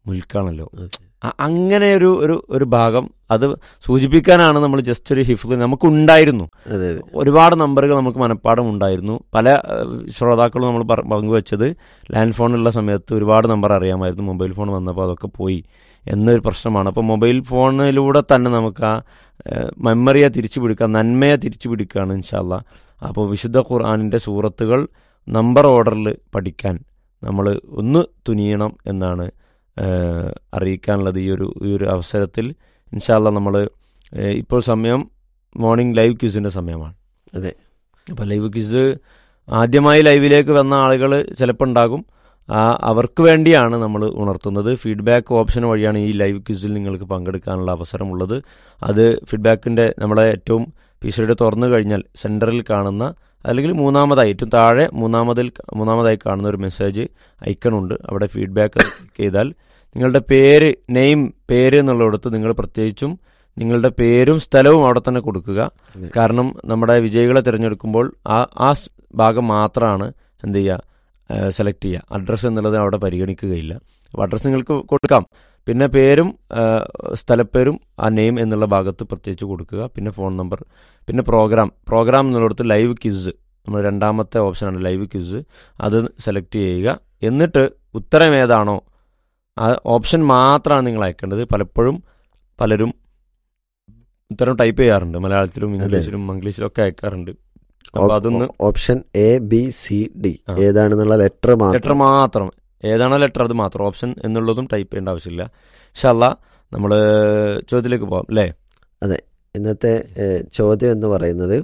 മുൽക്കാണല്ലോ അതെ. അ- അങ്ങനെ ഒരു ഒരു ഒരു ഭാഗം അത് സൂചിപ്പിക്കാനാണ് നമ്മൾ ജസ്റ്റ് ഒരു ഹിഫ്ല് നമുക്കുണ്ടായിരുന്നു അതെ അതെ ഒരുപാട് നമ്പറുകൾ നമുക്ക് മനഃപ്പാടം ഉണ്ടായിരുന്നു പല ഏഹ്, ശ്രോതാക്കളും നമ്മൾ പറ- പങ്കുവച്ചത് ലാൻഡ് ഫോണുള്ള സമയത്ത് ഒരുപാട് നമ്പർ അറിയാമായിരുന്നു മൊബൈൽ ഫോൺ വന്നപ്പോൾ അതൊക്കെ പോയി എന്നൊരു പ്രശ്നമാണ് അപ്പോൾ മൊബൈൽ ഫോണിലൂടെ തന്നെ നമുക്ക് ആ ഏഹ്, മെമ്മറിയെ തിരിച്ചു പിടിക്കുക നന്മയെ തിരിച്ചു പിടിക്കുകയാണ് ഇൻഷാല്ല അപ്പോൾ വിശുദ്ധ ഖുർആാനിൻ്റെ സൂറത്തുകൾ നമ്പർ ഓർഡറിൽ പഠിക്കാൻ നമ്മൾ ഒന്ന് തുനിയണം എന്നാണ് ഏഹ്, അറിയിക്കാനുള്ളത് ഈ ഒരു ഈ ഒരു അവസരത്തിൽ ഇൻഷാല്ല നമ്മൾ ഇപ്പോൾ സമയം മോർണിംഗ് ലൈവ് ക്യൂസിൻ്റെ സമയമാണ് അതെ. അപ്പോൾ ലൈവ് ക്യൂസ് ആദ്യമായി ലൈവിലേക്ക് വന്ന ആളുകൾ ചിലപ്പോൾ ഉണ്ടാകും ആ അവർക്ക് വേണ്ടിയാണ് നമ്മൾ ഉണർത്തുന്നത് ഫീഡ്ബാക്ക് ഓപ്ഷൻ വഴിയാണ് ഈ ലൈവ് ക്യൂസിൽ നിങ്ങൾക്ക് പങ്കെടുക്കാനുള്ള അവസരമുള്ളത് അത് ഫീഡ്ബാക്കിൻ്റെ നമ്മളെ ഏറ്റവും പിസിയുടെ തുറന്നു കഴിഞ്ഞാൽ സെൻറ്ററിൽ കാണുന്ന അല്ലെങ്കിൽ മൂന്നാമതായി ഏറ്റവും താഴെ മൂന്നാമതിൽ മൂന്നാമതായി കാണുന്ന ഒരു മെസ്സേജ് ഐക്കണുണ്ട് അവിടെ ഫീഡ്ബാക്ക് ക്ലിക്ക് ചെയ്താൽ നിങ്ങളുടെ പേര് നെയിം പേര് എന്നുള്ളിടത്ത് നിങ്ങൾ പ്രത്യേകിച്ചും നിങ്ങളുടെ പേരും സ്ഥലവും അവിടെ തന്നെ കൊടുക്കുക അതെ. കാരണം നമ്മുടെ വിജയികളെ തിരഞ്ഞെടുക്കുമ്പോൾ ആ ആ സ് ഭാഗം മാത്രമാണ് എന്ത് ചെയ്യുക സെലക്ട് ചെയ്യുക അഡ്രസ്സ് എന്നുള്ളത് അവിടെ പരിഗണിക്കുകയില്ല അപ്പോൾ അഡ്രസ്സ് നിങ്ങൾക്ക് കൊടുക്കാം പിന്നെ പേരും ആ, സ്ഥലപ്പേരും ആ നെയിം എന്നുള്ള ഭാഗത്ത് പ്രത്യേകിച്ച് കൊടുക്കുക പിന്നെ ഫോൺ നമ്പർ പിന്നെ പ്രോഗ്രാം പ്രോഗ്രാം എന്നുള്ളിടത്ത് ലൈവ് ക്വിസ് നമ്മൾ രണ്ടാമത്തെ ഓപ്ഷനാണ് ലൈവ് ക്വിസ് അത് സെലക്ട് ചെയ്യുക എന്നിട്ട് ഉത്തരം ഏതാണോ ആ ഓപ്ഷൻ മാത്രമാണ് നിങ്ങൾ അയക്കേണ്ടത് പലപ്പോഴും പലരും ഉത്തരം ടൈപ്പ് ചെയ്യാറുണ്ട് മലയാളത്തിലും ഇംഗ്ലീഷിലും മംഗ്ലീഷിലും ഒക്കെ അയക്കാറുണ്ട് അപ്പോൾ അതൊന്ന് option A B C D ആ. ഏതാണെന്നുള്ള ലെറ്റർ ലെറ്റർ മാത്രം മാത്രം ഏതാണോ ലെറ്റർ അത് മാത്രം ഓപ്ഷൻ എന്നുള്ളതും ടൈപ്പ് ചെയ്യേണ്ട ആവശ്യമില്ല ഇൻഷല്ല നമ്മൾ ചോദ്യത്തിലേക്ക് പോകാം അല്ലേ ഇന്നത്തെ ഏഹ്, ചോദ്യം എന്ന് പറയുന്നത്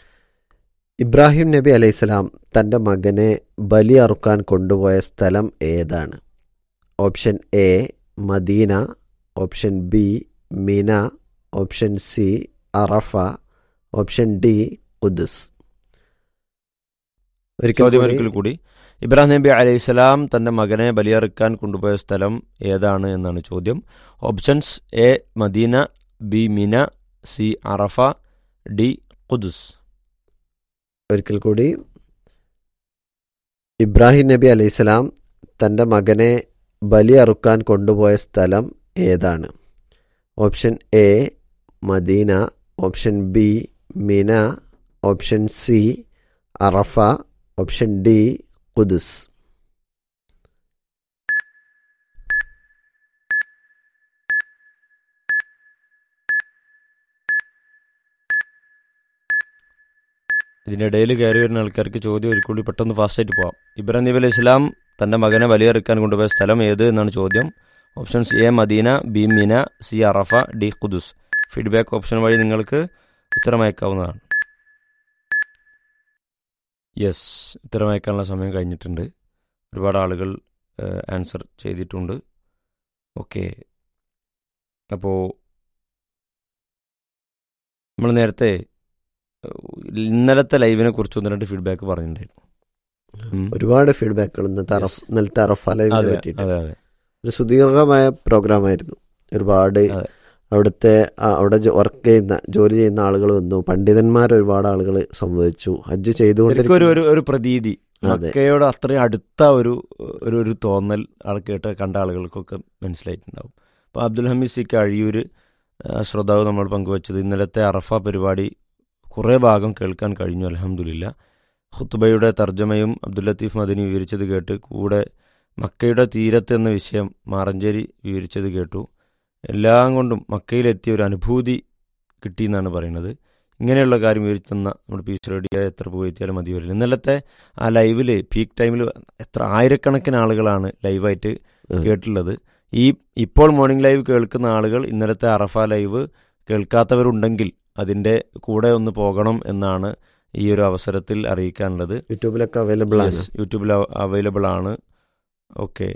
ഇബ്രാഹിം നബി അലൈഹിസ്സലാം തൻ്റെ മകനെ ബലി അറുക്കാൻ കൊണ്ടുപോയ സ്ഥലം ഏതാണ് option A Medina option B Mina option C Arafah option D Quds ഒരിക്കൽ ചോദ്യം കൂടി ഒരിക്കൽ കൂടി ഇബ്രാഹിം നബി അലൈഹിസ്സലാം തന്റെ മകനെ ബലിയറുക്കാൻ കൊണ്ടുപോയ സ്ഥലം ഏതാണ് എന്നാണ് ചോദ്യം options A Medina B Mina C Arafah D Quds ഒരിക്കൽ കൂടി ഇബ്രാഹിം നബി അലൈഹിസ്സലാം തൻ്റെ മകനെ ബലി അറുക്കാൻ കൊണ്ടുപോയ സ്ഥലം ഏതാണ് option A Medina option B Mina option C Arafah option D Quds ഇതിനിടയിൽ കയറി വരുന്ന ആൾക്കാർക്ക് ചോദ്യം ഒരിക്കൽ കൂടി പെട്ടെന്ന് ഫാസ്റ്റായിട്ട് പോവാം ഇബ്രാഹിം നബി അലൈഹി സ്വലാം തന്റെ മകനെ ബലിയറുക്കാൻ കൊണ്ടുപോയ സ്ഥലം ഏത് എന്നാണ് ചോദ്യം options A Medina B Mina C Arafah D Quds feedback option വഴി നിങ്ങൾക്ക് ഉത്തരം അയക്കാവുന്നതാണ് യെസ് ഉത്തരം അയക്കാനുള്ള സമയം കഴിഞ്ഞിട്ടുണ്ട് ഒരുപാട് ആളുകൾ ആൻസർ ചെയ്തിട്ടുണ്ട് ഓക്കെ അപ്പോൾ നമ്മൾ നേരത്തെ ഏഹ്, ഇന്നലത്തെ ലൈവിനെ കുറിച്ച് ഒന്ന് രണ്ട് ഫീഡ്ബാക്ക് പറഞ്ഞിട്ടുണ്ടായിരുന്നു ഉം. ഒരുപാട് ഫീഡ്ബാക്കുകൾ ഇന്നത്തെ അറഫ് ഇന്നലത്തെ അറഫ ലൈവിനെ അതെ പറ്റിയിട്ട് അതെ അതെ ഒരു സുദീർഘമായ പ്രോഗ്രാമായിരുന്നു ഒരുപാട് അതെ. അവിടുത്തെ ആ, അവിടെ വർക്ക് ചെയ്യുന്ന ജോലി ചെയ്യുന്ന ആളുകൾ വന്നു പണ്ഡിതന്മാർ ഒരുപാട് ആളുകൾ സംവദിച്ചു ഹജ്ജ് ശരിക്കും ഒരു ചെയ്തുകൊണ്ടിരിക്കുന്ന ഒരു ഒരു പ്രതീതി അതെ. മക്കയോട് അത്രയും അടുത്ത ഒരു ഒരു ഒരു തോന്നൽ ആൾ കേട്ട് കണ്ട ആളുകൾക്കൊക്കെ മനസ്സിലായിട്ടുണ്ടാവും അപ്പോൾ അബ്ദുൽ ഹമീദ് സിക്ക് അഴിയൂർ ആ, ശ്രോതാവ് നമ്മൾ പങ്കുവച്ചത് ഇന്നലത്തെ അറഫ പരിപാടി കുറേ ഭാഗം കേൾക്കാൻ കഴിഞ്ഞു അലഹമുല്ല ഖുത്തുബയുടെ തർജ്ജമയും അബ്ദുൽ ലത്തീഫ് മദനി വിവരിച്ചത് കേട്ട് കൂടെ മക്കയുടെ തീരത്ത് എന്ന വിഷയം മാറഞ്ചേരി വിവരിച്ചത് കേട്ടു എല്ലാം കൊണ്ടും മക്കയിലെത്തിയ ഒരു അനുഭൂതി കിട്ടിയെന്നാണ് പറയുന്നത് ഇങ്ങനെയുള്ള കാര്യം വിവരിച്ചു തന്ന നമ്മുടെ പീസ് റേഡിയോ എത്ര പോയെത്തിയാലും മതി വരില്ല ഇന്നലത്തെ ആ ലൈവിൽ പീക്ക് ടൈമിൽ എത്ര ആയിരക്കണക്കിന് ആളുകളാണ് ലൈവായിട്ട് ഉം. കേട്ടിട്ടുള്ളത് ഈ ഇപ്പോൾ മോർണിംഗ് ലൈവ് കേൾക്കുന്ന ആളുകൾ ഇന്നലത്തെ അറഫ ലൈവ് കേൾക്കാത്തവരുണ്ടെങ്കിൽ അതിൻ്റെ കൂടെ ഒന്ന് പോകണം എന്നാണ് ഈ ഒരു അവസരത്തിൽ അറിയിക്കാനുള്ളത് യൂട്യൂബിലൊക്കെ അവൈലബിൾ ആണ് Yes, യൂട്യൂബിൽ അവൈലബിൾ ആണ് ഓക്കെ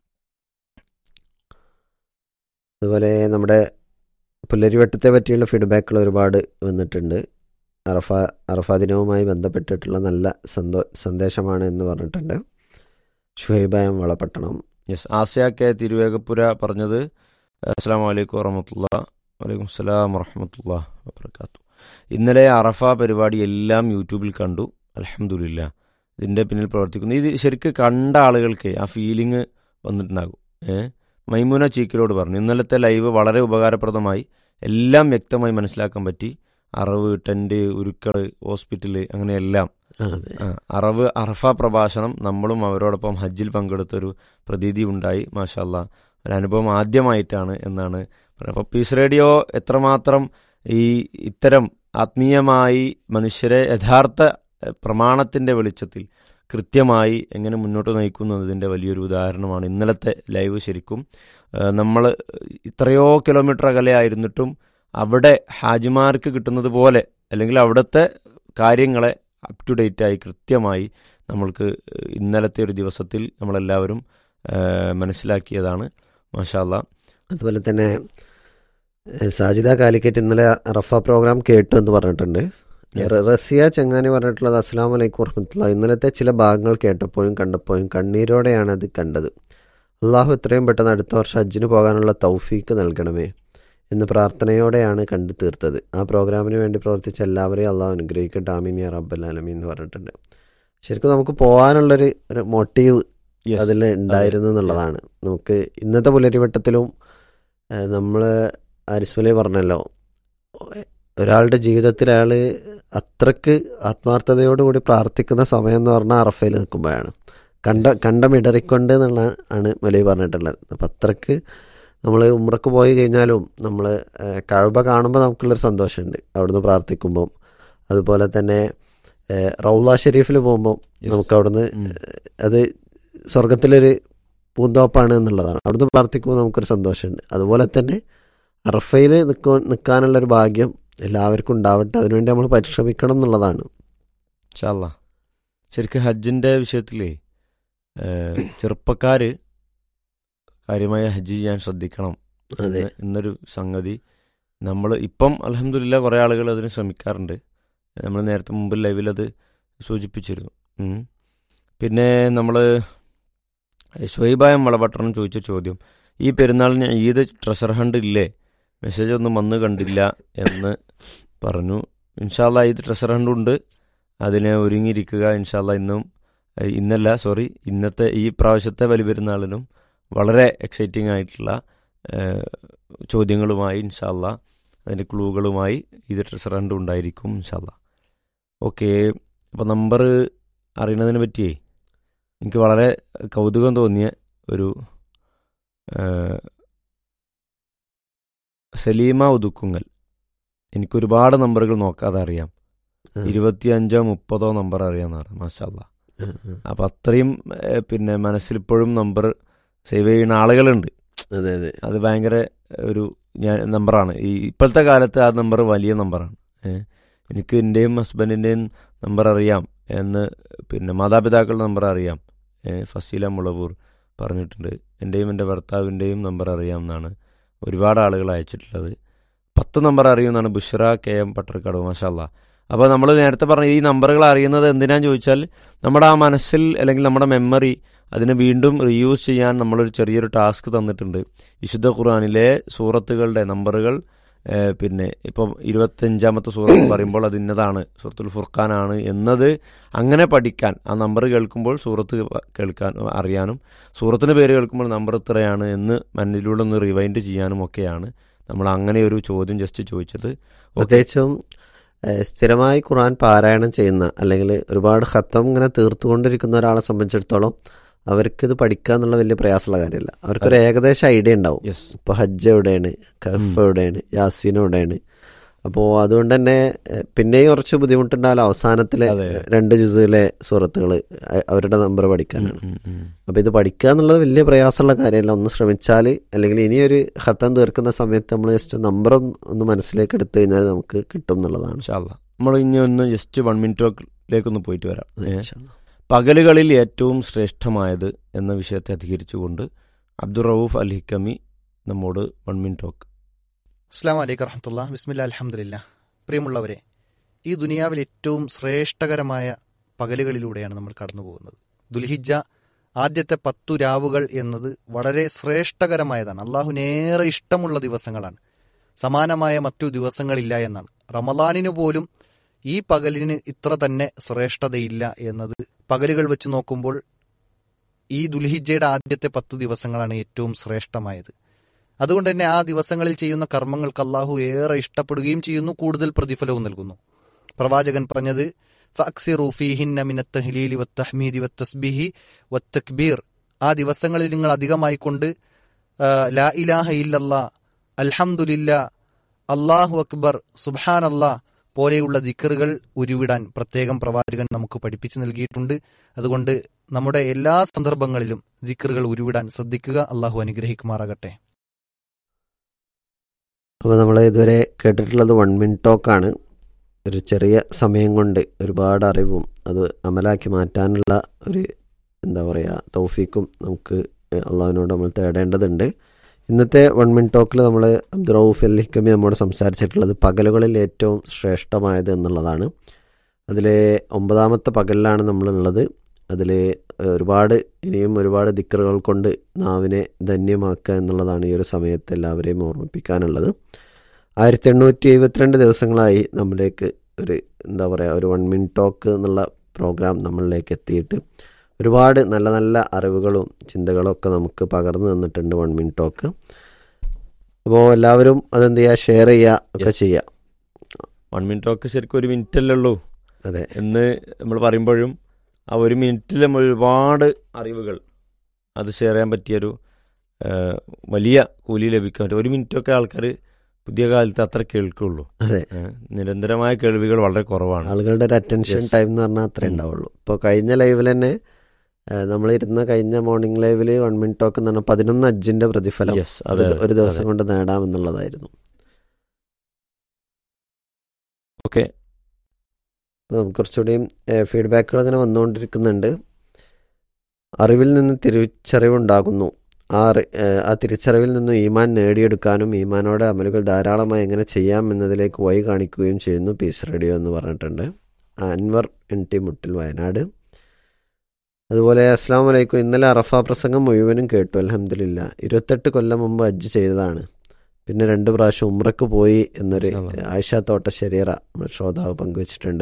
അതുപോലെ നമ്മുടെ പുല്ലരിവട്ടത്തെ പറ്റിയുള്ള ഫീഡ്ബാക്കുകൾ ഒരുപാട് വന്നിട്ടുണ്ട് അറഫ അറഫ ദിനവുമായി ബന്ധപ്പെട്ടിട്ടുള്ള നല്ല സന്തോ സന്ദേശമാണ് എന്ന് പറഞ്ഞിട്ടുണ്ട് ഷുഹൈബായം വളപട്ടണം യെസ് ആസിയ കെ തിരുവേഗപ്പുര പറഞ്ഞത് അസ്സാം വലൈക്കും വറഹമത്തുള്ള വലൈക്കും സ്ലാം വറഹമത്തുള്ള വബർക്കാത്തു ഇന്നലെ അറഫ പരിപാടി എല്ലാം യൂട്യൂബിൽ കണ്ടു അലഹമുല്ല ഇതിൻ്റെ പിന്നിൽ പ്രവർത്തിക്കുന്നു ഇത് ശരിക്ക് കണ്ട ആളുകൾക്ക് ആ ഫീലിംഗ് വന്നിട്ടുണ്ടാകും ഏ മൈമൂന ചീക്കിലോട് പറഞ്ഞു ഇന്നലത്തെ ലൈവ് വളരെ ഉപകാരപ്രദമായി എല്ലാം വ്യക്തമായി മനസ്സിലാക്കാൻ പറ്റി അറവ് ടെന്റ് ഉരുക്കൾ ഹോസ്പിറ്റല് അങ്ങനെയെല്ലാം ആ, അതെ ആ, അറവ് അറഫ പ്രഭാഷണം നമ്മളും അവരോടൊപ്പം ഹജ്ജിൽ പങ്കെടുത്തൊരു പ്രതീതി ഉണ്ടായി മാഷല്ല ഒരു അനുഭവം ആദ്യമായിട്ടാണ് എന്നാണ് പറയുന്നത് അപ്പോൾ പീസ് റേഡിയോ എത്രമാത്രം ഈ ഇത്തരം ആത്മീയമായി മനുഷ്യരെ യഥാർത്ഥ എഹ്, പ്രമാണത്തിന്റെ വെളിച്ചത്തിൽ കൃത്യമായി എങ്ങനെ മുന്നോട്ട് നയിക്കുന്നു എന്നതിൻ്റെ വലിയൊരു ഉദാഹരണമാണ് ഇന്നലത്തെ ലൈവ് ശരിക്കും നമ്മൾ ഇത്രയോ കിലോമീറ്റർ അകലെ ആയിരുന്നിട്ടും അവിടെ ഹാജിമാർക്ക് കിട്ടുന്നത് പോലെ അല്ലെങ്കിൽ അവിടുത്തെ കാര്യങ്ങളെ അപ് ടു ഡേറ്റ് ആയി കൃത്യമായി നമ്മൾക്ക് ഇന്നലത്തെ ഒരു ദിവസത്തിൽ നമ്മളെല്ലാവരും ഏഹ്, മനസ്സിലാക്കിയതാണ് മാഷാല്ല അതുപോലെ തന്നെ ഏഹ്, സാജിദ കാലിക്കറ്റ് ഇന്നലെ റഫ പ്രോഗ്രാം കേട്ടു എന്ന് പറഞ്ഞിട്ടുണ്ട് Yes. റ- റസിയ ചെങ്ങാനി പറഞ്ഞിട്ടുള്ളത് അസ്സാം വലൈക്കും വർഹമത്തുള്ള ഇന്നലത്തെ ചില ഭാഗങ്ങൾ കേട്ടപ്പോഴും കണ്ടപ്പോഴും കണ്ണീരോടെയാണ് അത് കണ്ടത് അള്ളാഹു എത്രയും പെട്ടെന്ന് അടുത്ത വർഷം ഹജ്ജിന് പോകാനുള്ള തൗഫീക്ക് നൽകണമേ എന്ന് പ്രാർത്ഥനയോടെയാണ് കണ്ടു തീർത്തത് ആ പ്രോഗ്രാമിന് വേണ്ടി പ്രവർത്തിച്ച എല്ലാവരെയും അള്ളാഹു അനുഗ്രഹിക്കട്ടെ ആമീൻ യാ റബ്ബൽ ആലമീൻ എന്ന് പറഞ്ഞിട്ടുണ്ട് ശരിക്കും നമുക്ക് പോകാനുള്ളൊരു ഒരു മോട്ടീവ് Yes. അതിൽ ഉണ്ടായിരുന്നു എന്നുള്ളതാണ് നമുക്ക് ഇന്നത്തെ പുലരിവട്ടത്തിലും നമ്മൾ ആരിസ്മലി പറഞ്ഞല്ലോ ഒരാളുടെ ജീവിതത്തിൽ അയാൾ അത്രക്ക് ആത്മാർത്ഥതയോടുകൂടി പ്രാർത്ഥിക്കുന്ന സമയം എന്ന് പറഞ്ഞാൽ അറഫയിൽ നിൽക്കുമ്പോഴാണ് കണ്ട കണ്ടമിടറിക്കൊണ്ട് എന്നുള്ള ആണ് മലി പറഞ്ഞിട്ടുള്ളത് അപ്പം അത്രക്ക് നമ്മൾ ഉമ്രക്ക് പോയി കഴിഞ്ഞാലും നമ്മൾ കഴബ കാണുമ്പോൾ നമുക്കുള്ളൊരു സന്തോഷമുണ്ട് അവിടുന്ന് പ്രാർത്ഥിക്കുമ്പം അതുപോലെ തന്നെ ഏഹ്, റൗള ഷെരീഫിൽ പോകുമ്പോൾ Yes. നമുക്ക് അവിടുന്ന് ഉം. അത് സ്വർഗത്തിലൊരു പൂന്തോപ്പാണ് എന്നുള്ളതാണ് അവിടുന്ന് പ്രാർത്ഥിക്കുമ്പോൾ നമുക്കൊരു സന്തോഷമുണ്ട് അതുപോലെ തന്നെ അറഫയിൽ നിൽക്കോ നിൽക്കാനുള്ളൊരു ഭാഗ്യം എല്ലാവർക്കും ഉണ്ടാവട്ടെ അതിനുവേണ്ടി നമ്മൾ പരിശ്രമിക്കണം എന്നുള്ളതാണ് ഇൻഷാല്ല ശരിക്കും ഹജ്ജിന്റെ വിഷയത്തിലേ ഏഹ്, ചെറുപ്പക്കാര് കാര്യമായ ഹജ്ജ് ചെയ്യാൻ ശ്രദ്ധിക്കണം അതെ എന്ന് എന്നൊരു സംഗതി നമ്മൾ ഇപ്പം അലഹമില്ല കുറേ ആളുകൾ അതിന് ശ്രമിക്കാറുണ്ട് നമ്മൾ നേരത്തെ മുമ്പ് ലൈവിൽ അത് സൂചിപ്പിച്ചിരുന്നു ഉം. പിന്നെ നമ്മൾ ഷുഹൈബായം വളപട്ടണം ചോദിച്ച ചോദ്യം ഈ പെരുന്നാളിന് ഈദ് ട്രഷർ ഹണ്ട് ഇല്ലേ മെസ്സേജ് ഒന്നും വന്ന് കണ്ടില്ല എന്ന് പറഞ്ഞു ഇൻഷാല്ല ഈദ് ട്രഷർ ഹണ്ട് ഉണ്ട് അതിന് ഒരുങ്ങിയിരിക്കുക ഇൻഷാല്ല ഇന്നും ഏഹ് ഇന്നല്ല സോറി ഇന്നത്തെ ഈ പ്രാവശ്യത്തെ ബലിപെരുന്നാളിനും വളരെ എക്സൈറ്റിംഗ് ആയിട്ടുള്ള ഏഹ് ചോദ്യങ്ങളുമായി ഇൻഷാല്ല അതിൻ്റെ ക്ലൂകളുമായി ഇത് ട്രഷർ ഹണ്ട് ഉണ്ടായിരിക്കും ഇൻഷാല്ല ഓക്കെ അപ്പോൾ നമ്പർ അറിയണതിനെ പറ്റിയേ എനിക്ക് വളരെ കൗതുകം തോന്നിയ ഒരു ഏഹ്, സലീമ ഉതുക്കുങ്ങൽ എനിക്ക് ഒരുപാട് നമ്പറുകൾ നോക്കാതെ അറിയാം ആ, ഇരുപത്തിയഞ്ചോ മുപ്പതോ നമ്പർ അറിയാമെന്ന് പറഞ്ഞു മാഷാല്ല ആ, ആ. അപ്പം അത്രയും ഏഹ്, പിന്നെ മനസ്സിലിപ്പോഴും നമ്പർ സേവ് ചെയ്യുന്ന ആളുകളുണ്ട് അതെ അതെ അത് ഭയങ്കര ഒരു ഞാൻ നമ്പറാണ് ഈ ഇപ്പോഴത്തെ കാലത്ത് ആ നമ്പർ വലിയ നമ്പറാണ് ഏഹ്. എനിക്ക് എൻ്റെയും ഹസ്ബൻഡിൻ്റെയും നമ്പർ അറിയാം എന്ന് പിന്നെ മാതാപിതാക്കളുടെ നമ്പർ അറിയാം ഏഹ്, ഫസീല മുളവൂർ പറഞ്ഞിട്ടുണ്ട് എൻ്റെയും എൻ്റെ ഭർത്താവിൻ്റെയും നമ്പർ അറിയാം എന്നാണ് ഒരുപാട് ആളുകൾ അയച്ചിട്ടുള്ളത് പത്ത് നമ്പർ അറിയുമെന്നാണ് ബുഷറ കെ എം പട്ടർക്കാട് മാഷാല്ല അപ്പോൾ നമ്മൾ നേരത്തെ പറഞ്ഞ ഈ നമ്പറുകൾ അറിയുന്നത് എന്തിനാന്ന് ചോദിച്ചാൽ നമ്മുടെ ആ മനസ്സിൽ അല്ലെങ്കിൽ നമ്മുടെ മെമ്മറി അതിനെ വീണ്ടും റീയൂസ് ചെയ്യാൻ നമ്മളൊരു ചെറിയൊരു ടാസ്ക് തന്നിട്ടുണ്ട് വിശുദ്ധ ഖുർആനിലെ സൂറത്തുകളുടെ നമ്പറുകൾ ഏഹ്, പിന്നെ ഇപ്പം ഇരുപത്തഞ്ചാമത്തെ സൂറത്ത് പറയുമ്പോൾ അത് ഇന്നതാണ് സൂറത്തുൽ ഫുർഖാനാണ് എന്നത് അങ്ങനെ പഠിക്കാൻ ആ നമ്പർ കേൾക്കുമ്പോൾ സൂറത്ത് കേൾക്കാൻ അറിയാനും സൂറത്തിൻ്റെ പേര് കേൾക്കുമ്പോൾ നമ്പർ ഇത്രയാണ് എന്ന് മണ്ണിലൂടെ ഒന്ന് റിവൈൻഡ് ചെയ്യാനും ഒക്കെയാണ് നമ്മൾ അങ്ങനെ ഒരു ചോദ്യം ജസ്റ്റ് ചോദിച്ചത് പ്രത്യേകിച്ചും ഏഹ്, സ്ഥിരമായി ഖുർആൻ പാരായണം ചെയ്യുന്ന അല്ലെങ്കിൽ ഒരുപാട് ഹത്തം ഇങ്ങനെ തീർത്തുകൊണ്ടിരിക്കുന്ന ഒരാളെ സംബന്ധിച്ചിടത്തോളം അവർക്ക് ഇത് പഠിക്കുക എന്നുള്ള വലിയ പ്രയാസമുള്ള കാര്യമല്ല അവർക്കൊരു ഏകദേശം ഐഡിയ ഉണ്ടാവും യെസ് ഇപ്പോൾ ഹജ്ജ് എവിടെയാണ് കഫ് ഉം. എവിടെയാണ് യാസീൻ എവിടെയാണ് അപ്പോൾ അതുകൊണ്ട് തന്നെ ഏഹ്, പിന്നെയും കുറച്ച് ബുദ്ധിമുട്ടുണ്ടാവില്ല അവസാനത്തിലെ അതെ. രണ്ട് ജുസിലെ സുഹൃത്തുക്കൾ അവരുടെ നമ്പർ പഠിക്കാനാണ് അപ്പോൾ ഇത് പഠിക്കുക എന്നുള്ളത് വലിയ പ്രയാസമുള്ള കാര്യമല്ല ഒന്ന് ശ്രമിച്ചാൽ അല്ലെങ്കിൽ ഇനിയൊരു ഹത്തം തീർക്കുന്ന സമയത്ത് നമ്മൾ ജസ്റ്റ് നമ്പർ ഒന്ന് മനസ്സിലേക്ക് എടുത്തു കഴിഞ്ഞാൽ നമുക്ക് കിട്ടും എന്നുള്ളതാണ് ഇൻഷാല്ല നമ്മൾ ഇനി ഒന്ന് ജസ്റ്റ് വൺ മിനിറ്റിലേക്കൊന്ന് പോയിട്ട് വരാം അതെ, ഏ? ഇൻഷാ അല്ലാ. പകലുകളിൽ ഏറ്റവും ശ്രേഷ്ഠമായത് എന്ന വിഷയത്തെ അധികരിച്ചുകൊണ്ട് അബ്ദുൾ റൌഫ് അൽ ഹിക്കമി നമ്മോട് വൺ മിൻ ടോക്ക് അസ്സാം വലൈക്കും വറഹമത്തുള്ള ബിസ്മില്ല അലഹമുല്ല പ്രിയമുള്ളവരെ ഈ ദുനിയാവിൽ ഏറ്റവും ശ്രേഷ്ഠകരമായ പകലുകളിലൂടെയാണ് നമ്മൾ കടന്നു പോകുന്നത് ദുൽഹിജ ആദ്യത്തെ പത്തു രാവുകൾ എന്നത് വളരെ ശ്രേഷ്ഠകരമായതാണ് അള്ളാഹുനേറെ ഇഷ്ടമുള്ള ദിവസങ്ങളാണ് സമാനമായ മറ്റു ദിവസങ്ങളില്ല എന്നാണ് റമദാനിന് പോലും ഈ പകലിന് ഇത്ര തന്നെ ശ്രേഷ്ഠതയില്ല എന്നത് പകലുകൾ വെച്ച് നോക്കുമ്പോൾ ഈ ദുൽഹിജയുടെ ആദ്യത്തെ പത്ത് ദിവസങ്ങളാണ് ഏറ്റവും ശ്രേഷ്ഠമായത് അതുകൊണ്ട് തന്നെ ആ ദിവസങ്ങളിൽ ചെയ്യുന്ന കർമ്മങ്ങൾക്ക് അള്ളാഹു ഏറെ ഇഷ്ടപ്പെടുകയും ചെയ്യുന്നു കൂടുതൽ പ്രതിഫലവും നൽകുന്നു പ്രവാചകൻ പറഞ്ഞത് ഫഅക്സിറു ഫീഹിന്ന മിനത്ത് തഹ്ലീലി വത്തഹ്മീദി വത്തസ്ബിഹി വത്തക്ബീർ ആ ദിവസങ്ങളിൽ നിങ്ങൾ അധികമായി കൊണ്ട് ആ, ലാ ഇലാഹ ഇല്ലല്ലാ അൽഹംദുലില്ല അള്ളാഹു അക്ബർ സുബ്ഹാൻ അല്ലാ പോലെയുള്ള ദിക്കറുകൾ ഉരുവിടാൻ പ്രത്യേകം പ്രവാചകൻ നമുക്ക് പഠിപ്പിച്ചു നൽകിയിട്ടുണ്ട് അതുകൊണ്ട് നമ്മുടെ എല്ലാ സന്ദർഭങ്ങളിലും ദിക്കറുകൾ ഉരുവിടാൻ ശ്രദ്ധിക്കുക അള്ളാഹു അനുഗ്രഹിക്കുമാറാകട്ടെ അപ്പോൾ നമ്മൾ ഇതുവരെ കേട്ടിട്ടുള്ളത് വൺ മിൻ ടോക്കാണ് ഒരു ചെറിയ സമയം കൊണ്ട് ഒരുപാട് അറിവും അത് അമലാക്കി മാറ്റാനുള്ള ഒരു എന്താ പറയുക തൗഫീക്കും നമുക്ക് അള്ളാഹുവിനോട് നമ്മൾ തേടേണ്ടതുണ്ട് ഇന്നത്തെ വൺ മിൻ ടോക്കിൽ നമ്മൾ അബ്ദുറൌഫ് അൽ ഹിക്കമി നമ്മോട് സംസാരിച്ചിട്ടുള്ളത് പകലുകളിൽ ഏറ്റവും ശ്രേഷ്ഠമായത് എന്നുള്ളതാണ് അതിൽ ഒമ്പതാമത്തെ പകലിലാണ് നമ്മളുള്ളത് അതിൽ ഒരുപാട് ഇനിയും ഒരുപാട് ദിക്കറുകൾ കൊണ്ട് നാവിനെ ധന്യമാക്കുക എന്നുള്ളതാണ് ഈ ഒരു സമയത്ത് എല്ലാവരെയും ഓർമ്മിപ്പിക്കാനുള്ളത് ആയിരത്തി എണ്ണൂറ്റി എഴുപത്തിരണ്ട് ദിവസങ്ങളായി നമ്മളിലേക്ക് ഒരു എന്താ പറയുക ഒരു വൺ മിൻ ടോക്ക് എന്നുള്ള പ്രോഗ്രാം നമ്മളിലേക്ക് എത്തിയിട്ട് ഒരുപാട് നല്ല നല്ല അറിവുകളും ചിന്തകളും ഒക്കെ നമുക്ക് പകർന്നു തന്നിട്ടുണ്ട് വൺ മിൻ ടോക്ക് അപ്പോൾ എല്ലാവരും അതെന്ത് ചെയ്യുക ഷെയർ ചെയ്യുക ഒക്കെ Yes. ചെയ്യുക വൺ മിനിറ്റ് ടോക്ക് ശരിക്കും ഒരു മിനിറ്റ് അല്ലേ ഉള്ളൂ അതെ എന്ന് നമ്മൾ പറയുമ്പോഴും ആ ഒരു മിനിറ്റിൽ നമ്മൾ ഒരുപാട് അറിവുകൾ അത് ഷെയർ ചെയ്യാൻ പറ്റിയൊരു ആ, വലിയ കൂലി ലഭിക്കാൻ പറ്റും ഒരു മിനിറ്റൊക്കെ ആൾക്കാർ പുതിയ കാലത്ത് അത്ര കേൾക്കുള്ളൂ അതെ ഏ, നിരന്തരമായ കേൾവികൾ വളരെ കുറവാണ് ആളുകളുടെ ഒരു അറ്റൻഷൻ Yes. ടൈം എന്ന് പറഞ്ഞാൽ അത്രേ ഉം. ഉണ്ടാവുള്ളൂ ഇപ്പോൾ കഴിഞ്ഞ ലൈവിൽ തന്നെ നമ്മൾ ഇരുന്ന കഴിഞ്ഞ മോർണിംഗ് ലൈവിൽ വൺ മിൻ ടോക്ക് എന്ന് പറഞ്ഞാൽ പതിനൊന്ന് അജ്ജിന്റെ പ്രതിഫലം യെസ് അതെ ഒരു- ഒരു ദിവസം അതെ. കൊണ്ട് നേടാമെന്നുള്ളതായിരുന്നു ഓക്കെ അപ്പോൾ നമുക്ക് കുറച്ചുകൂടിയും ഫീഡ്ബാക്കുകൾ അങ്ങനെ വന്നുകൊണ്ടിരിക്കുന്നുണ്ട് അറിവിൽ നിന്ന് തിരിച്ചറിവുണ്ടാകുന്നു ആ അറി- ഏഹ് ആ തിരിച്ചറിവിൽ നിന്നും ഈമാൻ നേടിയെടുക്കാനും ഈമാനോടെ അമലുകൾ ധാരാളമായി എങ്ങനെ ചെയ്യാം എന്നതിലേക്ക് വഴി കാണിക്കുകയും ചെയ്യുന്നു പീസ് റേഡിയോ എന്ന് പറഞ്ഞിട്ടുണ്ട് അൻവർ എൻ ടി മുട്ടിൽ വയനാട് അതുപോലെ അസ്സാം വലൈക്കും ഇന്നലെ അറഫ പ്രസംഗം മുഴുവനും കേട്ടു അലഹമില്ല ഇരുപത്തെട്ട് കൊല്ലം മുമ്പ് ഹജ്ജ് ചെയ്തതാണ് പിന്നെ രണ്ട് പ്രാവശ്യം ഉമ്രക്ക് പോയി എന്നൊരു അല്ലാ. ആയിഷ തോട്ടശ്ശേരിയറ നമ്മുടെ ശ്രോതാവ് പങ്കുവച്ചിട്ടുണ്ട്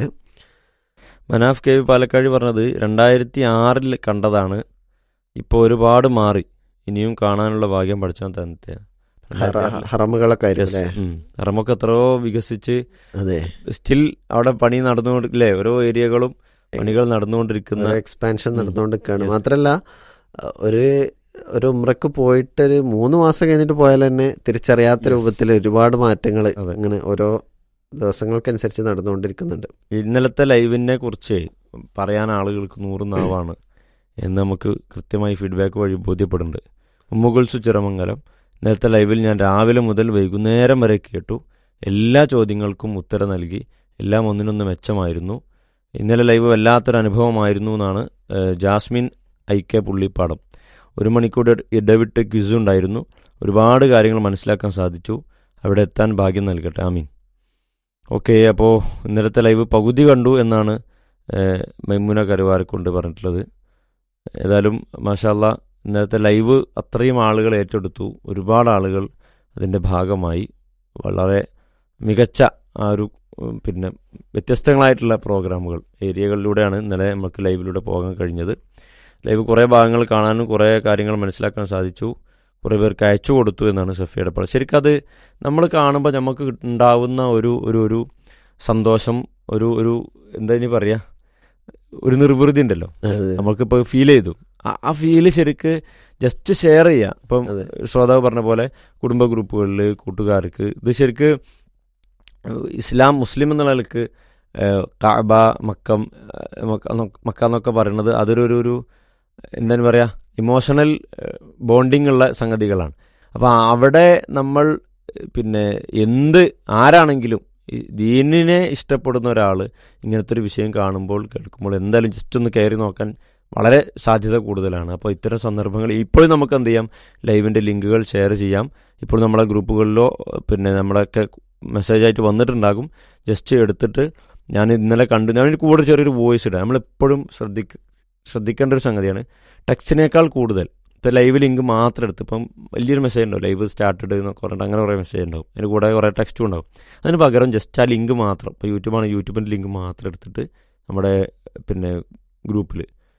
മനാഫ് കെ വി പാലക്കാട് പറഞ്ഞത് രണ്ടായിരത്തി ആറിൽ കണ്ടതാണ് ഇപ്പോൾ ഒരുപാട് മാറി ഇനിയും കാണാനുള്ള ഭാഗ്യം പഠിച്ചാൽ തന്നെ ഹറ- ഹറമുകളൊക്കെ ആയിരുന്നു അല്ലേ റമൊക്കെ എത്രയോ വികസിച്ച് അതെ സ്റ്റിൽ അവിടെ പണി നടന്നുകൊണ്ട് ഇല്ലേ ഓരോ ഏരിയകളും പണികൾ നടന്നുകൊണ്ടിരിക്കുന്ന എക്സ്പാൻഷൻ ഉം. നടന്നുകൊണ്ടിരിക്കുകയാണ് Yes. മാത്രല്ല അഹ് ഒരു ഒരു ഉമ്രക്ക് പോയിട്ട് ഒരു മൂന്ന് മാസം കഴിഞ്ഞിട്ട് പോയാൽ തന്നെ തിരിച്ചറിയാത്ത Yes. രൂപത്തിൽ ഒരുപാട് മാറ്റങ്ങൾ അതെ. ഇങ്ങനെ ഓരോ ദിവസങ്ങൾക്കനുസരിച്ച് നടന്നുകൊണ്ടിരിക്കുന്നുണ്ട് ഇന്നലത്തെ ലൈവിനെ കുറിച്ച് പറയാൻ ആളുകൾക്ക് നൂറ് നാവാണ് എന്ന് നമുക്ക് കൃത്യമായി ഫീഡ്ബാക്ക് വഴി ബോധ്യപ്പെടുന്നുണ്ട് ഉമ്മുകുൽസു ചിറമംഗലം ഇന്നലത്തെ ലൈവിൽ ഞാൻ രാവിലെ മുതൽ വൈകുന്നേരം വരെ കേട്ടു എല്ലാ ചോദ്യങ്ങൾക്കും ഉത്തരം നൽകി എല്ലാം ഒന്നിനൊന്ന് മെച്ചമായിരുന്നു ഇന്നലെ ലൈവ് വല്ലാത്തൊരു അനുഭവമായിരുന്നു എന്നാണ് ഏഹ്, ജാസ്മിൻ ഐ കെ പുള്ളിപ്പാടം ഒരു മണിക്കൂർ ഇടവിട്ട് ക്വിസ് ഉണ്ടായിരുന്നു ഒരുപാട് കാര്യങ്ങൾ മനസ്സിലാക്കാൻ സാധിച്ചു അവിടെ എത്താൻ ഭാഗ്യം നൽകട്ടെ ആമീൻ ഓക്കെ അപ്പോൾ ഇന്നലത്തെ ലൈവ് പകുതി കണ്ടു എന്നാണ് ഏഹ്, മൈമുന കരുവാരെ കൊണ്ട് പറഞ്ഞിട്ടുള്ളത് ഏതായാലും മാഷാല്ല ഇന്നലത്തെ ലൈവ് അത്രയും ആളുകൾ ഏറ്റെടുത്തു ഒരുപാട് ആളുകൾ അതിൻ്റെ ഭാഗമായി വളരെ മികച്ച ആ ഒരു ഉം, പിന്നെ വ്യത്യസ്തങ്ങളായിട്ടുള്ള പ്രോഗ്രാമുകൾ ഏരിയകളിലൂടെയാണ് ഇന്നലെ നമുക്ക് ലൈവിലൂടെ പോകാൻ കഴിഞ്ഞത് ലൈവ് കുറേ ഭാഗങ്ങൾ കാണാനും കുറേ കാര്യങ്ങൾ മനസ്സിലാക്കാൻ സാധിച്ചു കുറേ പേർക്ക് അയച്ചു കൊടുത്തു എന്നാണ് സഫിയുടെ പറയുന്നത് ശരിക്കും അത് നമ്മൾ കാണുമ്പോൾ നമുക്ക് ഉണ്ടാവുന്ന ഒരു ഒരു ഒരു സന്തോഷം ഒരു ഒരു എന്താ ഇനി പറയുക ഒരു നിർവൃതി ഉണ്ടല്ലോ അതെ. നമുക്കിപ്പോൾ ഫീൽ ചെയ്തു ആ- ആ ഫീല് ശരിക്ക് ജസ്റ്റ് ഷെയർ ചെയ്യുക ഇപ്പം അതെ. ശ്രോതാവ് പറഞ്ഞ പോലെ കുടുംബ ഗ്രൂപ്പുകളിൽ കൂട്ടുകാർക്ക് ഇത് ശരിക്ക് ഇസ്ലാം മുസ്ലിം എന്നുള്ള നിലക്ക് ഏഹ്, കഅബ മക്കം ഏഹ്, മക്ക എന്നൊ- മക്ക എന്നൊക്കെ പറയുന്നത് അതൊരു ഒരു ഒരു എന്താണ് പറയുക ഇമോഷണൽ ബോണ്ടിങ് ഉള്ള സംഗതികളാണ് അപ്പോൾ അവിടെ നമ്മൾ ഏഹ്, പിന്നെ എന്ത് ആരാണെങ്കിലും ഈ ദീനിനെ ഇഷ്ടപ്പെടുന്ന ഒരാൾ ഇങ്ങനത്തെ ഒരു വിഷയം കാണുമ്പോൾ കേൾക്കുമ്പോൾ എന്തായാലും ജസ്റ്റ് ഒന്ന് കയറി നോക്കാൻ വളരെ സാധ്യത കൂടുതലാണ് അപ്പോൾ ഇത്തരം സന്ദർഭങ്ങൾ ഇപ്പോഴും നമുക്ക് എന്ത് ചെയ്യാം ലൈവിൻ്റെ ലിങ്കുകൾ ഷെയർ ചെയ്യാം ഇപ്പോൾ നമ്മളെ ഗ്രൂപ്പുകളിലോ പിന്നെ നമ്മളൊക്കെ മെസ്സേജായിട്ട് വന്നിട്ടുണ്ടാകും ജസ്റ്റ് എടുത്തിട്ട് ഞാൻ ഇന്നലെ കണ്ടു ഞാൻ കൂടെ ചെറിയൊരു വോയിസ് ഇടാം നമ്മളെപ്പോഴും ശ്രദ്ധിക്ക ശ്രദ്ധിക്കേണ്ട ഒരു സംഗതിയാണ് ടെക്സ്റ്റിനേക്കാൾ കൂടുതൽ ഇപ്പോൾ ലൈവ് ലിങ്ക് മാത്രം എടുത്ത് ഇപ്പം വലിയൊരു മെസ്സേജ് ഉണ്ടാവും ലൈവ് സ്റ്റാർട്ടഡ് എന്നൊക്കെ പറഞ്ഞിട്ട് അങ്ങനെ കുറേ മെസ്സേജ് ഉണ്ടാവും അതിന് കൂടെ കുറേ ടെക്സ്റ്റും ഉണ്ടാവും അതിന് പകരം ജസ്റ്റ് ആ ലിങ്ക് മാത്രം ഇപ്പോൾ യൂട്യൂബാണ് യൂട്യൂബിൻ്റെ ലിങ്ക് മാത്രം എടുത്തിട്ട് നമ്മുടെ പിന്നെ ഗ്രൂപ്പിൽ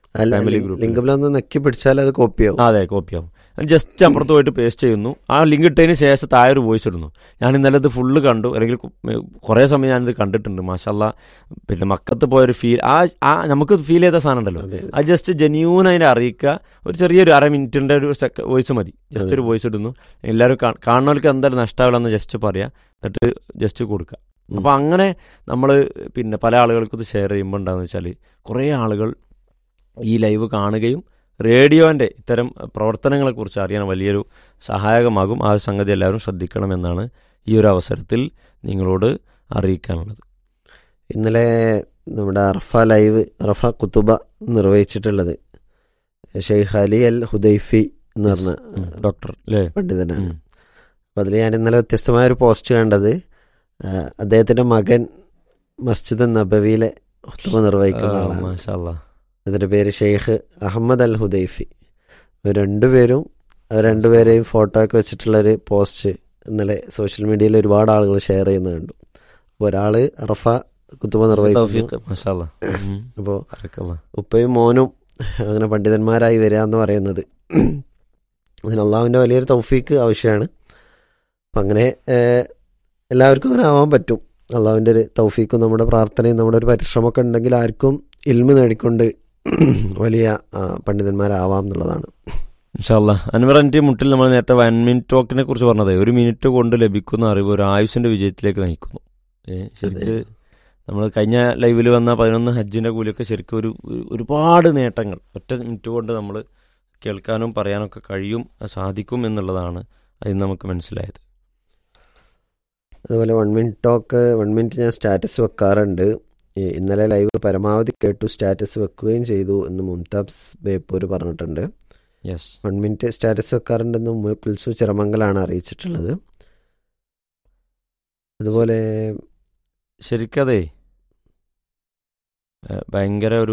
അല്ല ഫാമിലി ഗ്രൂപ്പിൽ ലിങ്കബിലൊന്ന് നെക്കി പിടിച്ചാൽ അത് കോപ്പിയാവും അതെ കോപ്പിയാവും ജസ്റ്റ് അപ്പുറത്ത് പോയിട്ട് പേസ്റ്റ് ചെയ്യുന്നു ആ ലിങ്ക് ഇട്ടതിന് ശേഷം താഴെ ഒരു വോയിസ് ഇടുന്നു ഞാൻ ഇന്നലെ ഇത് ഫുള്ള് കണ്ടു അല്ലെങ്കിൽ കുറേ സമയം ഞാനിത് കണ്ടിട്ടുണ്ട് മാഷല്ല പിന്നെ മക്കത്ത് പോയൊരു ഫീൽ ആ ആ നമുക്ക് ഫീൽ ചെയ്ത സാധനം ഉണ്ടല്ലോ അതെ അത് ജസ്റ്റ് ജെന്യൂൻ അതിനെ അറിയിക്കുക ഒരു ചെറിയൊരു അര മിനിറ്റിൻ്റെ ഒരു വോയിസ് മതി ജസ്റ്റ് ഒരു വോയിസ് ഇടുന്നു എല്ലാവരും കാ- കാണുന്നവർക്ക് എന്തായാലും നഷ്ടമാവില്ലെന്ന് ജസ്റ്റ് പറയാം എന്നിട്ട് ജസ്റ്റ് കൊടുക്കുക ഉം. അപ്പോൾ അങ്ങനെ നമ്മൾ പിന്നെ പല ആളുകൾക്കും ഇത് ഷെയർ ചെയ്യുമ്പോൾ ഉണ്ടാകുന്ന വെച്ചാൽ കുറേ ആളുകൾ ഈ ലൈവ് കാണുകയും റേഡിയോൻ്റെ ഇത്തരം പ്രവർത്തനങ്ങളെക്കുറിച്ച് അറിയാൻ വലിയൊരു സഹായകമാകും ആ ഒരു സംഗതി എല്ലാവരും ശ്രദ്ധിക്കണമെന്നാണ് ഈ ഒരു അവസരത്തിൽ നിങ്ങളോട് അറിയിക്കാനുള്ളത് ഇന്നലെ നമ്മുടെ അറഫ ലൈവ് അറഫ കുത്തുബ നിർവഹിച്ചിട്ടുള്ളത് ഷെയ്ഖ് അലി അൽ ഹുദൈഫി എന്ന് പറഞ്ഞ ഉം, ഡോക്ടർ അല്ലേ പണ്ഡിതനാണ് ഉം. അപ്പോൾ അതിൽ ഞാൻ ഇന്നലെ വ്യത്യസ്തമായ ഒരു പോസ്റ്റ് കണ്ടത് ആ, അദ്ദേഹത്തിന്റെ മകൻ മസ്ജിദ് നബവിയിലെ ഹുത്തുബ നിർവഹിക്കുന്ന ആ, ആളാണ് മാഷാ അല്ലാ. അതിന്റെ പേര് ഷെയ്ഖ് അഹമ്മദ് അൽ ഹുദൈഫി അവർ രണ്ടുപേരും അവർ രണ്ടുപേരെയും ഫോട്ടോ ഒക്കെ വെച്ചിട്ടുള്ള ഒരു പോസ്റ്റ് ഇന്നലെ സോഷ്യൽ മീഡിയയിൽ ഒരുപാട് ആളുകൾ ഷെയർ ചെയ്യുന്നത് കണ്ടു അപ്പോൾ ഒരാള് അറഫ കുത്തുബ നിർവഹിക്കുന്നു തൗഫീഖ്, മാഷാ അല്ലാ. ഉം, അപ്പോൾ ബറക്കല്ലാ. ഉപ്പയും മോനും അങ്ങനെ പണ്ഡിതന്മാരായി വരിക എന്ന് പറയുന്നത് അതിന് അള്ളാഹുവിൻ്റെ വലിയൊരു തൗഫീക്ക് ആവശ്യമാണ് അപ്പം അങ്ങനെ ഏഹ്, എല്ലാവർക്കും അങ്ങനെ ആവാൻ പറ്റും അള്ളാഹുവിൻ്റെ ഒരു തൗഫീക്കും നമ്മുടെ പ്രാർത്ഥനയും നമ്മുടെ ഒരു പരിശ്രമമൊക്കെ ഉണ്ടെങ്കിൽ ആർക്കും ഇൽമ നേടിക്കൊണ്ട് വലിയ ആ, പണ്ഡിതന്മാരാവാം എന്നുള്ളതാണ് ഇൻഷാല്ല അൻവർ എൻ്റെ മുട്ടിൽ നമ്മൾ നേരത്തെ വൺ മിനിറ്റ് ടോക്കിനെ കുറിച്ച് പറഞ്ഞത് ഒരു മിനിറ്റ് കൊണ്ട് ലഭിക്കുന്ന അറിവ് ഒരു ആയുസിന്റെ വിജയത്തിലേക്ക് നയിക്കുന്നു ഏ, ശരിക്ക് നമ്മൾ കഴിഞ്ഞ ലൈവിൽ വന്ന പതിനൊന്ന് ഹജ്ജിന്റെ കൂലിയൊക്കെ ശരിക്കും ഒരു ഒരു- ഒരുപാട് നേട്ടങ്ങൾ ഒറ്റ മിനിറ്റ് കൊണ്ട് നമ്മൾ കേൾക്കാനും പറയാനൊക്കെ കഴിയും അത് സാധിക്കും എന്നുള്ളതാണ് അതിന് നമുക്ക് മനസ്സിലായത് അതുപോലെ one minute talk one minute ഞാൻ സ്റ്റാറ്റസ് വെക്കാറുണ്ട് ഈ ഇന്നലെ ലൈവ് പരമാവധി കേട്ടു സ്റ്റാറ്റസ് വെക്കുകയും ചെയ്തു എന്ന് മുംതാബ്സ് ബേപ്പൂർ പറഞ്ഞിട്ടുണ്ട് യെസ് വൺ മിനിറ്റ് സ്റ്റാറ്റസ് വെക്കാറുണ്ടെന്ന് ഉമ്മ കുൽസു ചിറമംഗലാണ് അറിയിച്ചിട്ടുള്ളത് അതുപോലെ ശരിക്കതേ ഏ, ഭയങ്കര ഒരു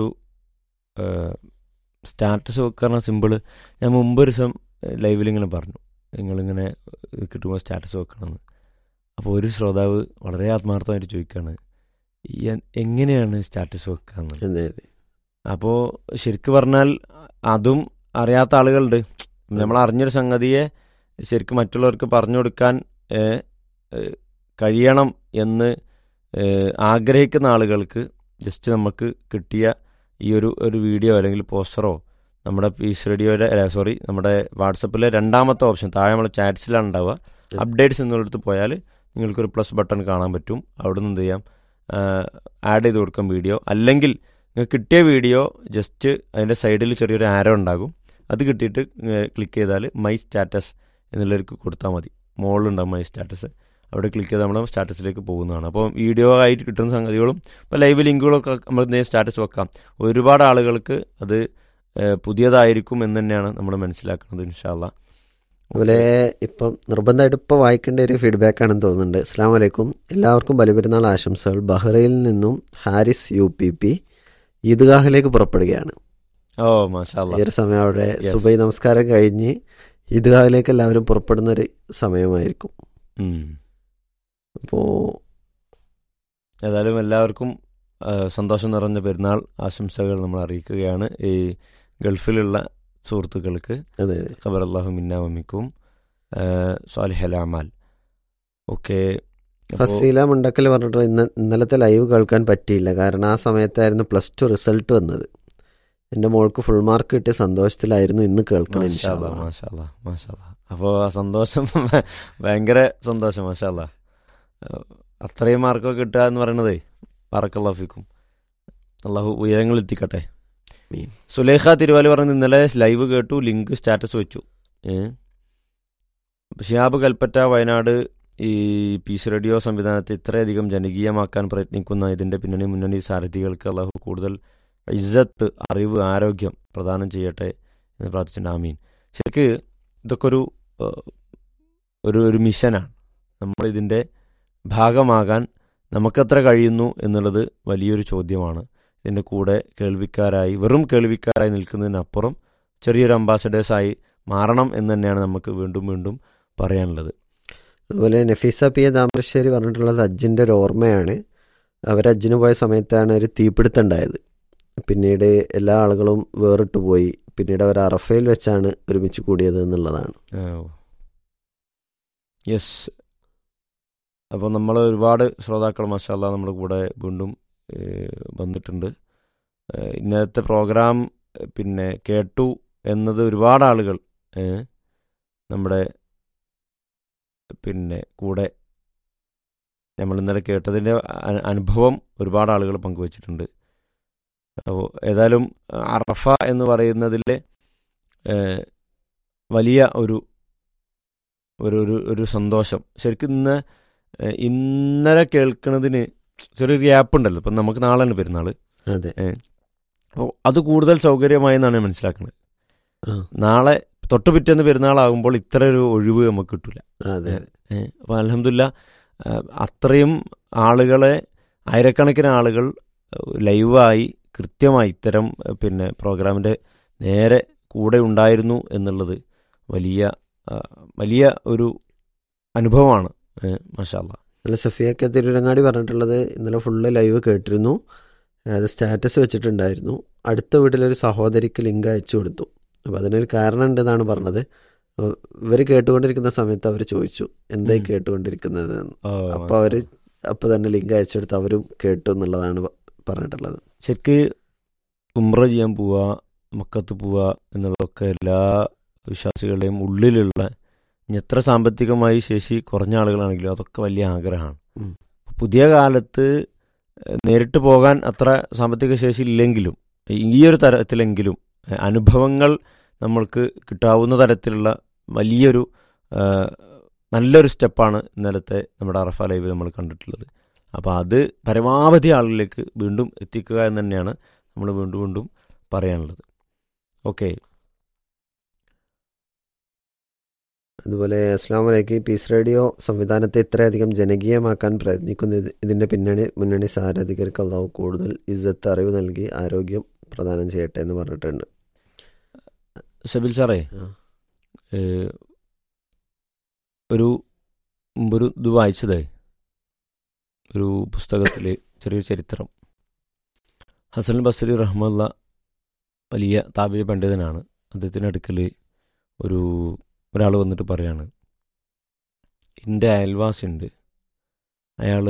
സ്റ്റാറ്റസ് വെക്കാറ സിമ്പിള് ഞാൻ മുമ്പ് ഒരു ദിവസം ലൈവിൽ ഇങ്ങനെ പറഞ്ഞു നിങ്ങളിങ്ങനെ ഇത് കിട്ടുമ്പോൾ സ്റ്റാറ്റസ് വെക്കണമെന്ന് അപ്പോൾ ഒരു ശ്രോതാവ് വളരെ ആത്മാർത്ഥമായിട്ട് ചോദിക്കുകയാണ് ഈ എ- എങ്ങനെയാണ് സ്റ്റാറ്റസ് വെക്കാന്ന് അതെ അതെ അപ്പോൾ ശരിക്ക് പറഞ്ഞാൽ അതും അറിയാത്ത ആളുകളുണ്ട് നമ്മൾ അറിഞ്ഞൊരു സംഗതിയെ ശരിക്കും മറ്റുള്ളവർക്ക് പറഞ്ഞു കൊടുക്കാൻ ഏ, ഏ, കഴിയണം എന്ന് ഏ, ആഗ്രഹിക്കുന്ന ആളുകൾക്ക് ജസ്റ്റ് നമുക്ക് കിട്ടിയ ഈ ഒരു ഒരു വീഡിയോ അല്ലെങ്കിൽ പോസ്റ്ററോ നമ്മുടെ പീസ് റേഡിയോയുടെ സോറി നമ്മുടെ വാട്സപ്പിലെ രണ്ടാമത്തെ ഓപ്ഷൻ താഴെ നമ്മളെ ചാറ്റ്സിലാണ് ഉണ്ടാവുക അപ്ഡേറ്റ്സ് എന്നുള്ളിടത്ത് പോയാൽ നിങ്ങൾക്കൊരു പ്ലസ് ബട്ടൺ കാണാൻ പറ്റും അവിടെ നിന്ന് എന്ത് ചെയ്യാം ആഡ് ചെയ്ത് കൊടുക്കാം വീഡിയോ അല്ലെങ്കിൽ നിങ്ങൾക്ക് കിട്ടിയ വീഡിയോ ജസ്റ്റ് അതിൻ്റെ സൈഡിൽ ചെറിയൊരു ആരോ ഉണ്ടാകും അത് കിട്ടിയിട്ട് ക്ലിക്ക് ചെയ്താൽ മൈ സ്റ്റാറ്റസ് എന്നുള്ളവർക്ക് കൊടുത്താൽ മതി മുകളിലുണ്ടാകും മൈ സ്റ്റാറ്റസ് അവിടെ ക്ലിക്ക് ചെയ്ത് നമ്മൾ സ്റ്റാറ്റസിലേക്ക് പോകുന്നതാണ് അപ്പോൾ വീഡിയോ ആയിട്ട് കിട്ടുന്ന സംഗതികളും ഇപ്പോൾ ലൈവ് ലിങ്കുകളൊക്കെ നമ്മൾ നേരെ സ്റ്റാറ്റസ് വെക്കാം ഒരുപാട് ആളുകൾക്ക് അത് ഏഹ്, പുതിയതായിരിക്കും എന്ന് തന്നെയാണ് നമ്മൾ മനസ്സിലാക്കുന്നത് ഇൻഷാല്ല അതുപോലെ ഇപ്പം നിർബന്ധമായിട്ട് ഇപ്പോൾ വായിക്കേണ്ട ഒരു ഫീഡ്ബാക്ക് ആണെന്ന് തോന്നുന്നുണ്ട് അസ്സാം വലൈക്കും എല്ലാവർക്കും ബലിപെരുന്നാൾ ആശംസകൾ ബഹ്റയിൽ നിന്നും ഹാരിസ് യു പി പി ഈദ്ഗാഹിലേക്ക് പുറപ്പെടുകയാണ് ഓ മാഷാല്ല ഈ ഒരു സമയം അവിടെ Yes. സുബൈ നമസ്കാരം കഴിഞ്ഞ് ഈദ്ഗാഹിലേക്ക് എല്ലാവരും പുറപ്പെടുന്ന ഒരു സമയമായിരിക്കും അപ്പോൾ ഏതായാലും എല്ലാവർക്കും ആ, സന്തോഷം നിറഞ്ഞ പെരുന്നാൾ ആശംസകൾ നമ്മൾ അറിയിക്കുകയാണ് ഈ ഗൾഫിലുള്ള സുഹൃത്തുക്കൾക്ക് അതെ ഖബർ അള്ളാഹു മിന്ന മമ്മിക്കും സ്വാലിഹലാമാൽ ഓക്കെ ഫസീല മുണ്ടക്കൽ പറഞ്ഞിട്ട് ഇന്ന് ഇന്നലത്തെ ലൈവ് കേൾക്കാൻ പറ്റിയില്ല കാരണം ആ സമയത്തായിരുന്നു പ്ലസ് ടു റിസൾട്ട് വന്നത് എൻ്റെ മോൾക്ക് ഫുൾ മാർക്ക് കിട്ടിയ സന്തോഷത്തിലായിരുന്നു ഇന്ന് കേൾക്കണം ഇൻഷാ അല്ലാ. മാഷാല്ല മാഷാല്ല അപ്പോൾ ആ സന്തോഷം ഭയങ്കര സന്തോഷം മാഷാല്ല അത്രയും മാർക്കൊക്കെ കിട്ടുക എന്ന് പറയണതേ പറക്കല്ലാഫിക്കും അള്ളാഹു ഉയരങ്ങൾ എത്തിക്കട്ടെ ആമീൻ. സുലേഖ തിരുവാലി പറഞ്ഞ് ഇന്നലെ ലൈവ് കേട്ടു ലിങ്ക് സ്റ്റാറ്റസ് വെച്ചു ഏ ഷിയാബ് കൽപ്പറ്റ വയനാട് ഈ പീസ് റേഡിയോ സംവിധാനത്തെ ഇത്രയധികം ജനകീയമാക്കാൻ പ്രയത്നിക്കുന്ന ഇതിന്റെ പിന്നണി മുന്നണി സാരഥികൾക്ക് അള്ളാഹു കൂടുതൽ ഇജ്ജത്ത് അറിവ് ആരോഗ്യം പ്രദാനം ചെയ്യട്ടെ എന്ന് പ്രാർത്ഥിച്ചിട്ടുണ്ട് ആമീൻ ശരിക്ക് ഇതൊക്കെ ഒരു ഏഹ്, ഒരു ഒരു മിഷനാണ് നമ്മൾ ഇതിൻ്റെ ഭാഗമാകാൻ നമുക്കെത്ര കഴിയുന്നു എന്നുള്ളത് വലിയൊരു ചോദ്യമാണ് ഇതിൻ്റെ കൂടെ കേൾവിക്കാരായി വെറും കേൾവിക്കാരായി നിൽക്കുന്നതിനപ്പുറം ചെറിയൊരു അംബാസഡേഴ്സായി മാറണം എന്ന് തന്നെയാണ് നമുക്ക് വീണ്ടും വീണ്ടും പറയാനുള്ളത് അതുപോലെ നഫീസ പി എ താമരശ്ശേരി പറഞ്ഞിട്ടുള്ളത് അജ്ജിൻ്റെ ഒരു ഓർമ്മയാണ് അവർ അജ്ജിന് പോയ സമയത്താണ് ഒരു തീപിടുത്തം ഉണ്ടായത് പിന്നീട് എല്ലാ ആളുകളും വേറിട്ട് പോയി പിന്നീട് അവർ അറഫയിൽ വെച്ചാണ് ഒരുമിച്ച് കൂടിയത് എന്നുള്ളതാണ് യെസ് അപ്പോൾ നമ്മൾ ഒരുപാട് ശ്രോതാക്കൾ മഷാല്ല നമ്മുടെ കൂടെ വീണ്ടും ഏഹ്, വന്നിട്ടുണ്ട് ഏഹ്, ഇന്നത്തെ പ്രോഗ്രാം ഏഹ്, പിന്നെ കേട്ടു എന്നത് ഒരുപാട് ആളുകൾ ഏഹ്, നമ്മുടെ പിന്നെ കൂടെ നമ്മൾ ഇന്നലെ കേട്ടതിൻ്റെ അ- അനുഭവം ഒരുപാട് ആളുകൾ പങ്കുവച്ചിട്ടുണ്ട് അപ്പോൾ ഏതായാലും അറഫ എന്ന് പറയുന്നതിൽ ഏഹ്, വലിയ ഒരു ഒരു ഒരു ഒരു സന്തോഷം ശരിക്കും ഇന്ന് ഏഹ്, ഇന്നലെ കേൾക്കുന്നതിന് ചെറിയൊരു ഗ്യാപ്പ് ഉണ്ടല്ലോ ഇപ്പം നമുക്ക് നാളെയാണ് പെരുന്നാൾ അതെ അപ്പോൾ അത് കൂടുതൽ സൗകര്യമായി എന്നാണ് ഞാൻ മനസ്സിലാക്കുന്നത് ആ, നാളെ തൊട്ട് പിറ്റേന്ന് പെരുന്നാളാകുമ്പോൾ ഇത്ര ഒരു ഒഴിവ് നമുക്ക് കിട്ടില്ല അതെ അപ്പോൾ അലഹമില്ല അത്രയും ആളുകളെ ആയിരക്കണക്കിന് ആളുകൾ ഏഹ്, ലൈവായി കൃത്യമായി ഇത്തരം ഏഹ്, പിന്നെ പ്രോഗ്രാമിൻ്റെ നേരെ കൂടെ ഉണ്ടായിരുന്നു എന്നുള്ളത് വലിയ ആ, വലിയ ഒരു അനുഭവമാണ് മഷാല്ല അല്ല സഫിയൊക്കെ തിരുരങ്ങാടി പറഞ്ഞിട്ടുള്ളത് ഇന്നലെ ഫുള്ള് ലൈവ് കേട്ടിരുന്നു അത് സ്റ്റാറ്റസ് വെച്ചിട്ടുണ്ടായിരുന്നു അടുത്ത വീട്ടിലൊരു സഹോദരിക്ക് ലിങ്ക് അയച്ചു കൊടുത്തു അപ്പോൾ അതിനൊരു കാരണം ഉണ്ടെന്നാണ് പറഞ്ഞത് ഇവർ കേട്ടുകൊണ്ടിരിക്കുന്ന സമയത്ത് അവർ ചോദിച്ചു എന്തായി ഉം. കേട്ടുകൊണ്ടിരിക്കുന്നത് എന്ന് അപ്പോൾ അവർ അപ്പോൾ തന്നെ ലിങ്ക് അയച്ചു കൊടുത്ത് അവരും കേട്ടു എന്നുള്ളതാണ് പ- പറഞ്ഞിട്ടുള്ളത് ശരിക്ക് ഉംറ ചെയ്യാൻ പോവുക മക്കത്ത് പോവുക എന്നുള്ളതൊക്കെ എല്ലാ വിശ്വാസികളുടെയും ഉള്ളിലുള്ള ഇനി എത്ര സാമ്പത്തികമായി ശേഷി കുറഞ്ഞ ആളുകളാണെങ്കിലും അതൊക്കെ വലിയ ആഗ്രഹമാണ് ഉം. പുതിയ കാലത്ത് ഏഹ്, നേരിട്ട് പോകാൻ അത്ര സാമ്പത്തിക ശേഷി ഇല്ലെങ്കിലും ഈ ഒരു തരത്തിലെങ്കിലും ഏഹ്, അനുഭവങ്ങൾ നമ്മൾക്ക് കിട്ടാവുന്ന തരത്തിലുള്ള വലിയൊരു ഏഹ്, നല്ലൊരു സ്റ്റെപ്പാണ് ഇന്നലത്തെ നമ്മുടെ അറഫ ലൈവ് നമ്മൾ കണ്ടിട്ടുള്ളത് അപ്പോൾ അത് പരമാവധി ആളുകളിലേക്ക് വീണ്ടും എത്തിക്കുക എന്ന് തന്നെയാണ് നമ്മൾ വീണ്ടും വീണ്ടും പറയാനുള്ളത് ഓക്കെ അതുപോലെ അസ്ലാം വലൈക്കും പീസ് റേഡിയോ സംവിധാനത്തെ ഇത്രയധികം ജനകീയമാക്കാൻ പ്രയത്നിക്കുന്ന ഇത് ഇതിന്റെ പിന്നണി മുന്നണി സാരഥികർക്ക് അള്ളാഹു കൂടുതൽ ഇജ്ജത്ത് അറിവ് നൽകി ആരോഗ്യം പ്രദാനം ചെയ്യട്ടെ എന്ന് പറഞ്ഞിട്ടുണ്ട് ഷബിൽ സാറേ ആ. ഏഹ്, ഒരു മുമ്പൊരു ഇത് വായിച്ചതേ ഒരു പുസ്തകത്തിൽ ചെറിയൊരു ചരിത്രം ഹസൻ ബസരി റഹ്മുള്ള വലിയ താപിയ പണ്ഡിതനാണ് അദ്ദേഹത്തിൻ്റെ അടുക്കൽ ഒരു ഒരാൾ വന്നിട്ട് പറയാണ് എൻ്റെ അയൽവാസിയുണ്ട് അയാൾ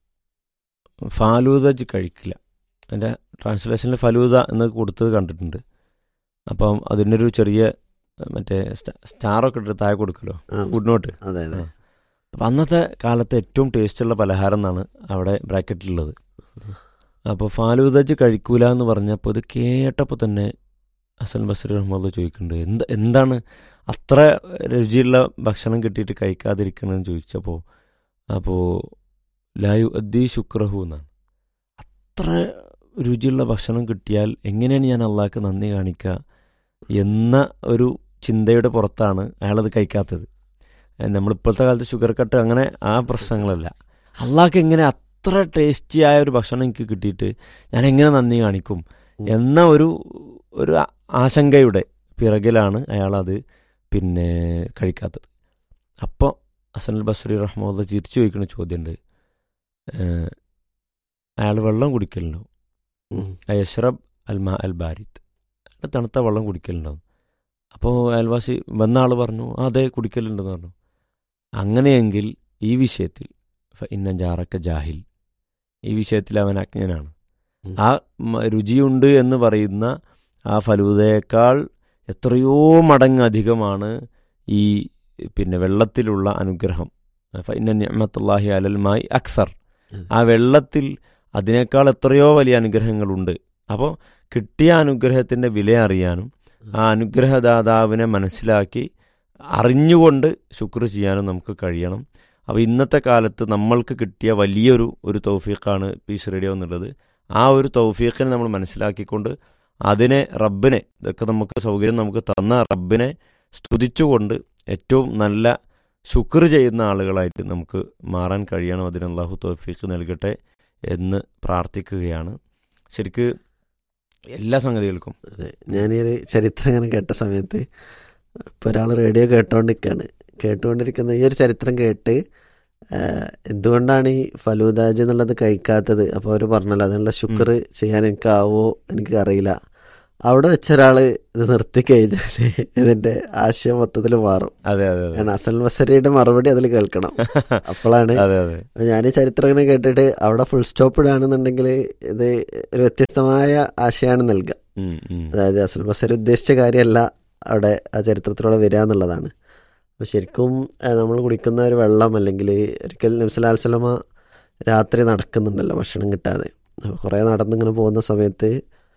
ഫാലൂദ ജ് കഴിക്കില്ല എൻ്റെ ട്രാൻസ്ലേഷനിൽ ഫലൂദ എന്ന് കൊടുത്തത് കണ്ടിട്ടുണ്ട് അപ്പം അതിനൊരു ചെറിയ ഏഹ്, മറ്റേ സ്റ്റാ- സ്റ്റാറൊക്കെ ഇട്ടിട്ട് താഴെ കൊടുക്കല്ലോ ആ, ഫുഡ് നോട്ട് അതെ അതെ അപ്പം അന്നത്തെ കാലത്ത് ഏറ്റവും ടേസ്റ്റുള്ള പലഹാരം എന്നാണ് അവിടെ ബ്രാക്കറ്റിലുള്ളത് അപ്പോൾ ഫാലൂദജ് കഴിക്കൂല എന്ന് പറഞ്ഞപ്പോൾ ഇത് കേട്ടപ്പോൾ തന്നെ ഹസൻ ബസീർ റഹ്മുള്ള ചോദിക്കുന്നുണ്ട് എന്ത് എന്താണ് അത്ര രുചിയുള്ള ഭക്ഷണം കിട്ടിയിട്ട് കഴിക്കാതിരിക്കണമെന്ന് ചോദിച്ചപ്പോൾ അപ്പോൾ ലായു അദ്ദി ശുക്രഹു എന്നാണ് അത്ര രുചിയുള്ള ഭക്ഷണം കിട്ടിയാൽ എങ്ങനെയാണ് ഞാൻ അള്ളാഹ്ക്ക് നന്ദി കാണിക്കുക എന്ന ഒരു ചിന്തയുടെ പുറത്താണ് അയാളത് കഴിക്കാത്തത് ഏഹ് നമ്മളിപ്പോഴത്തെ കാലത്ത് ഷുഗർ കട്ട് അങ്ങനെ ആ പ്രശ്നങ്ങളല്ല അള്ളാഹ്ക്ക് എങ്ങനെ അത്ര ടേസ്റ്റി ആയ ഒരു ഭക്ഷണം എനിക്ക് കിട്ടിയിട്ട് ഞാൻ എങ്ങനെ നന്ദി കാണിക്കും എന്ന ഒരു ഒരു ആ- ആശങ്കയുടെ പിറകിലാണ് അയാളത് പിന്നെ കഴിക്കാത്തത് അപ്പോൾ ഹസൻ ബസ്രി റഹ്മുല്ല തിരിച്ചു ചോദിക്കുന്ന ചോദ്യമുണ്ട് ഏഹ് അയാൾ വെള്ളം കുടിക്കലുണ്ടോ ഉം. അയഷ്റബ് അൽമാ അൽ ബാരിത്ത് അയാൾ തണുത്ത വെള്ളം കുടിക്കലുണ്ടാവും അപ്പോൾ അയൽവാസി വന്ന ആൾ പറഞ്ഞു "ആ, അതെ കുടിക്കലുണ്ടെന്ന് പറഞ്ഞു അങ്ങനെയെങ്കിൽ ഈ വിഷയത്തിൽ ഫ ഇന്ന ജാറക്ക ജാഹിൽ ഈ വിഷയത്തിൽ അവൻ അജ്ഞനാണ് ഉം. ആ മ- രുചിയുണ്ട് എന്ന് പറയുന്ന ആ ഫലൂതയേക്കാൾ എത്രയോ മടങ്ങ് അധികമാണ് ഈ പിന്നെ വെള്ളത്തിലുള്ള അനുഗ്രഹം ഫ ഇന്ന നിഅമത്തുല്ലാഹി അലൽമായി അക്സർ ഉം. ആ വെള്ളത്തിൽ അതിനേക്കാൾ എത്രയോ വലിയ അനുഗ്രഹങ്ങളുണ്ട് അപ്പോൾ കിട്ടിയ അനുഗ്രഹത്തിൻ്റെ വില അറിയാനും ആ അനുഗ്രഹദാതാവിനെ മനസ്സിലാക്കി അറിഞ്ഞുകൊണ്ട് ശുക്ർ ചെയ്യാനും നമുക്ക് കഴിയണം അപ്പോൾ ഇന്നത്തെ കാലത്ത് നമ്മൾക്ക് കിട്ടിയ വലിയൊരു ഒരു തൗഫീഖാണ് പീസ് റേഡിയോ എന്നുള്ളത് ആ ഒരു തൗഫീഖിനെ നമ്മൾ മനസ്സിലാക്കിക്കൊണ്ട് അതിനെ റബ്ബിനെ ഇതൊക്കെ നമുക്ക് സൗകര്യം നമുക്ക് തന്ന റബ്ബിനെ സ്തുതിച്ചുകൊണ്ട് ഏറ്റവും നല്ല ശുക്ർ ചെയ്യുന്ന ആളുകളായിട്ട് നമുക്ക് മാറാൻ കഴിയണം അതിന് അള്ളാഹു തൗഫീഖ് നൽകട്ടെ എന്ന് പ്രാർത്ഥിക്കുകയാണ് ശരിക്ക് എല്ലാ സംഗതികൾക്കും അതെ ഞാനീ ഒരു ചരിത്രം ഇങ്ങനെ കേട്ട സമയത്ത് ഇപ്പോൾ ഒരാൾ റേഡിയോ കേട്ടോണ്ടിരിക്കുകയാണ് കേട്ടുകൊണ്ടിരിക്കുന്ന ഈ ഒരു ചരിത്രം കേട്ട് ഏഹ്, എന്തുകൊണ്ടാണ് ഈ ഫലൂദാജ് എന്നുള്ളത് കഴിക്കാത്തത് അപ്പോൾ അവർ പറഞ്ഞല്ലോ അതിനുള്ള ശുക്ർ ചെയ്യാൻ എനിക്കാവോ എനിക്ക് അറിയില്ല അവിടെ വെച്ച ഒരാള് ഇത് നിർത്തി കഴിഞ്ഞാൽ ഇതിന്റെ ആശയം മൊത്തത്തിൽ മാറും അതെ അതെ അതെ കാരണം അസൽ മസരിയുടെ മറുപടി അതിൽ കേൾക്കണം അപ്പോഴാണ് അതെ അതെ ഞാൻ ഈ ചരിത്രം ഇങ്ങനെ കേട്ടിട്ട് അവിടെ ഫുൾ സ്റ്റോപ്പ് ഇടാണെന്നുണ്ടെങ്കിൽ ഇത് ഒരു വ്യത്യസ്തമായ ആശയമാണ് നൽകുക ഉം, ഉം. അതായത് അസൽ ബസർ ഉദ്ദേശിച്ച കാര്യമല്ല അവിടെ ആ ചരിത്രത്തിലൂടെ വരിക എന്നുള്ളതാണ് അപ്പോൾ ശരിക്കും നമ്മൾ കുടിക്കുന്ന ഒരു വെള്ളം അല്ലെങ്കിൽ ഒരിക്കൽ നബ്സലാൽസലമ രാത്രി നടക്കുന്നുണ്ടല്ലോ ഭക്ഷണം കിട്ടാതെ അപ്പോൾ കുറേ നടന്നിങ്ങനെ പോകുന്ന സമയത്ത്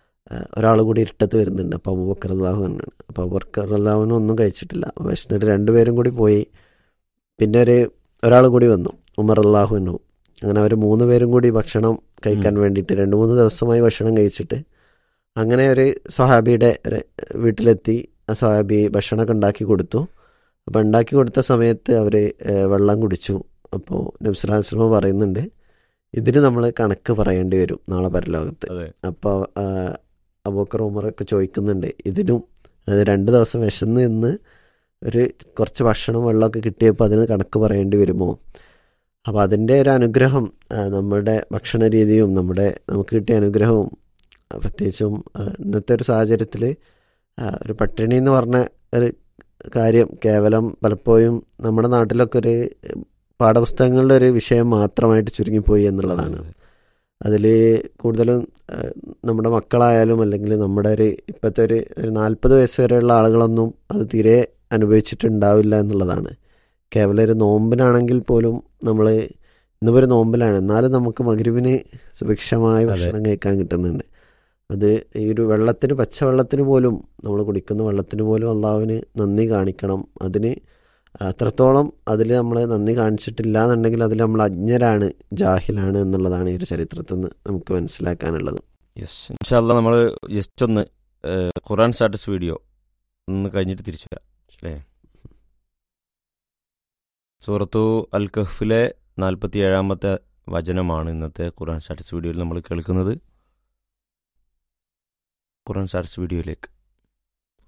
ഒരാൾ കൂടി ഇരുട്ടത്ത് വരുന്നുണ്ട് അപ്പോൾ അബൂബക്കർ അള്ളാഹു തന്നെയാണ് അപ്പോൾ അബൂബക്കർ അള്ളാഹുവിനും ഒന്നും കഴിച്ചിട്ടില്ല വിശന്നിട്ട് രണ്ടുപേരും കൂടി പോയി പിന്നെ ഒരു ഒരാൾ കൂടി വന്നു ഉമർ അള്ളാഹുവിനും അങ്ങനെ അവർ മൂന്ന് പേരും കൂടി ഭക്ഷണം കഴിക്കാൻ വേണ്ടിയിട്ട് രണ്ട് മൂന്ന് ദിവസമായി ഭക്ഷണം കഴിച്ചിട്ട് അങ്ങനെ ഒരു സ്വഹാബിയുടെ ഒരു വീട്ടിലെത്തി ആ സ്വഹാബി ഭക്ഷണമൊക്കെ ഉണ്ടാക്കി കൊടുത്തു അപ്പോൾ ഉണ്ടാക്കി കൊടുത്ത സമയത്ത് അവർ വെള്ളം കുടിച്ചു അപ്പോൾ നബ്സലാസ്ലമ പറയുന്നുണ്ട് ഇതിന് നമ്മൾ കണക്ക് പറയേണ്ടി വരും നാളെ പരലോകത്ത് അതെ അപ്പോൾ അബൂക്കർ ഉമറൊക്കെ ചോദിക്കുന്നുണ്ട് ഇതിനും അതായത് രണ്ട് ദിവസം വിശന്ന് നിന്ന് ഒരു കുറച്ച് ഭക്ഷണം വെള്ളമൊക്കെ കിട്ടിയപ്പോൾ അതിന് കണക്ക് പറയേണ്ടി വരുമോ അപ്പോൾ അതിൻ്റെ ഒരു അനുഗ്രഹം ആ, നമ്മുടെ ഭക്ഷണ രീതിയും നമ്മുടെ നമുക്ക് കിട്ടിയ അനുഗ്രഹവും ആ, പ്രത്യേകിച്ചും ആ, ഇന്നത്തെ ഒരു സാഹചര്യത്തിൽ ഒരു പട്ടിണി എന്ന് പറഞ്ഞ ഒരു കാര്യം കേവലം പലപ്പോഴും നമ്മുടെ നാട്ടിലൊക്കെ ഒരു പാഠപുസ്തകങ്ങളുടെ ഒരു വിഷയം മാത്രമായിട്ട് ചുരുങ്ങിപ്പോയി എന്നുള്ളതാണ് അതിൽ കൂടുതലും ആ, നമ്മുടെ മക്കളായാലും അല്ലെങ്കിൽ നമ്മുടെ ഒരു ഇപ്പോഴത്തെ ഒരു ഒരു നാൽപ്പത് വയസ്സ് വരെയുള്ള ആളുകളൊന്നും അത് തീരെ അനുഭവിച്ചിട്ടുണ്ടാവില്ല എന്നുള്ളതാണ് കേവലം ഒരു നോമ്പിനാണെങ്കിൽ പോലും നമ്മൾ ഇന്നിപ്പോൾ ഒരു നോമ്പിലാണ് എന്നാലും നമുക്ക് മകരുവിന് സുഭിക്ഷമായ ഭക്ഷണം കഴിക്കാൻ കിട്ടുന്നുണ്ട് അത് ഈ ഒരു വെള്ളത്തിന് പച്ചവെള്ളത്തിന് പോലും നമ്മൾ കുടിക്കുന്ന വെള്ളത്തിന് പോലും അള്ളാഹുവിന് നന്ദി കാണിക്കണം അതിന് അത്രത്തോളം അതിൽ നമ്മൾ നന്ദി കാണിച്ചിട്ടില്ല എന്നുണ്ടെങ്കിൽ അതിൽ നമ്മൾ അജ്ഞരാണ് ജാഹിലാണ് എന്നുള്ളതാണ് ഈ ഒരു ചരിത്രത്തിൽ നിന്ന് നമുക്ക് മനസ്സിലാക്കാനുള്ളത് യെസ് ഇൻഷാല്ല നമ്മൾ ജസ്റ്റ് ഒന്ന് ഏഹ്, ഖുറാൻ സ്റ്റാറ്റസ് വീഡിയോ ഒന്ന് കഴിഞ്ഞിട്ട് തിരിച്ചു വരാം അല്ലേ സൂറത്തു അൽ കഹ്ഫിലെ നാൽപ്പത്തി ഏഴാമത്തെ വചനമാണ് ഇന്നത്തെ ഖുറാൻ സ്റ്റാറ്റസ് വീഡിയോയിൽ നമ്മൾ കേൾക്കുന്നത് ഖുറാൻ സ്റ്റാറ്റസ് വീഡിയോയിലേക്ക്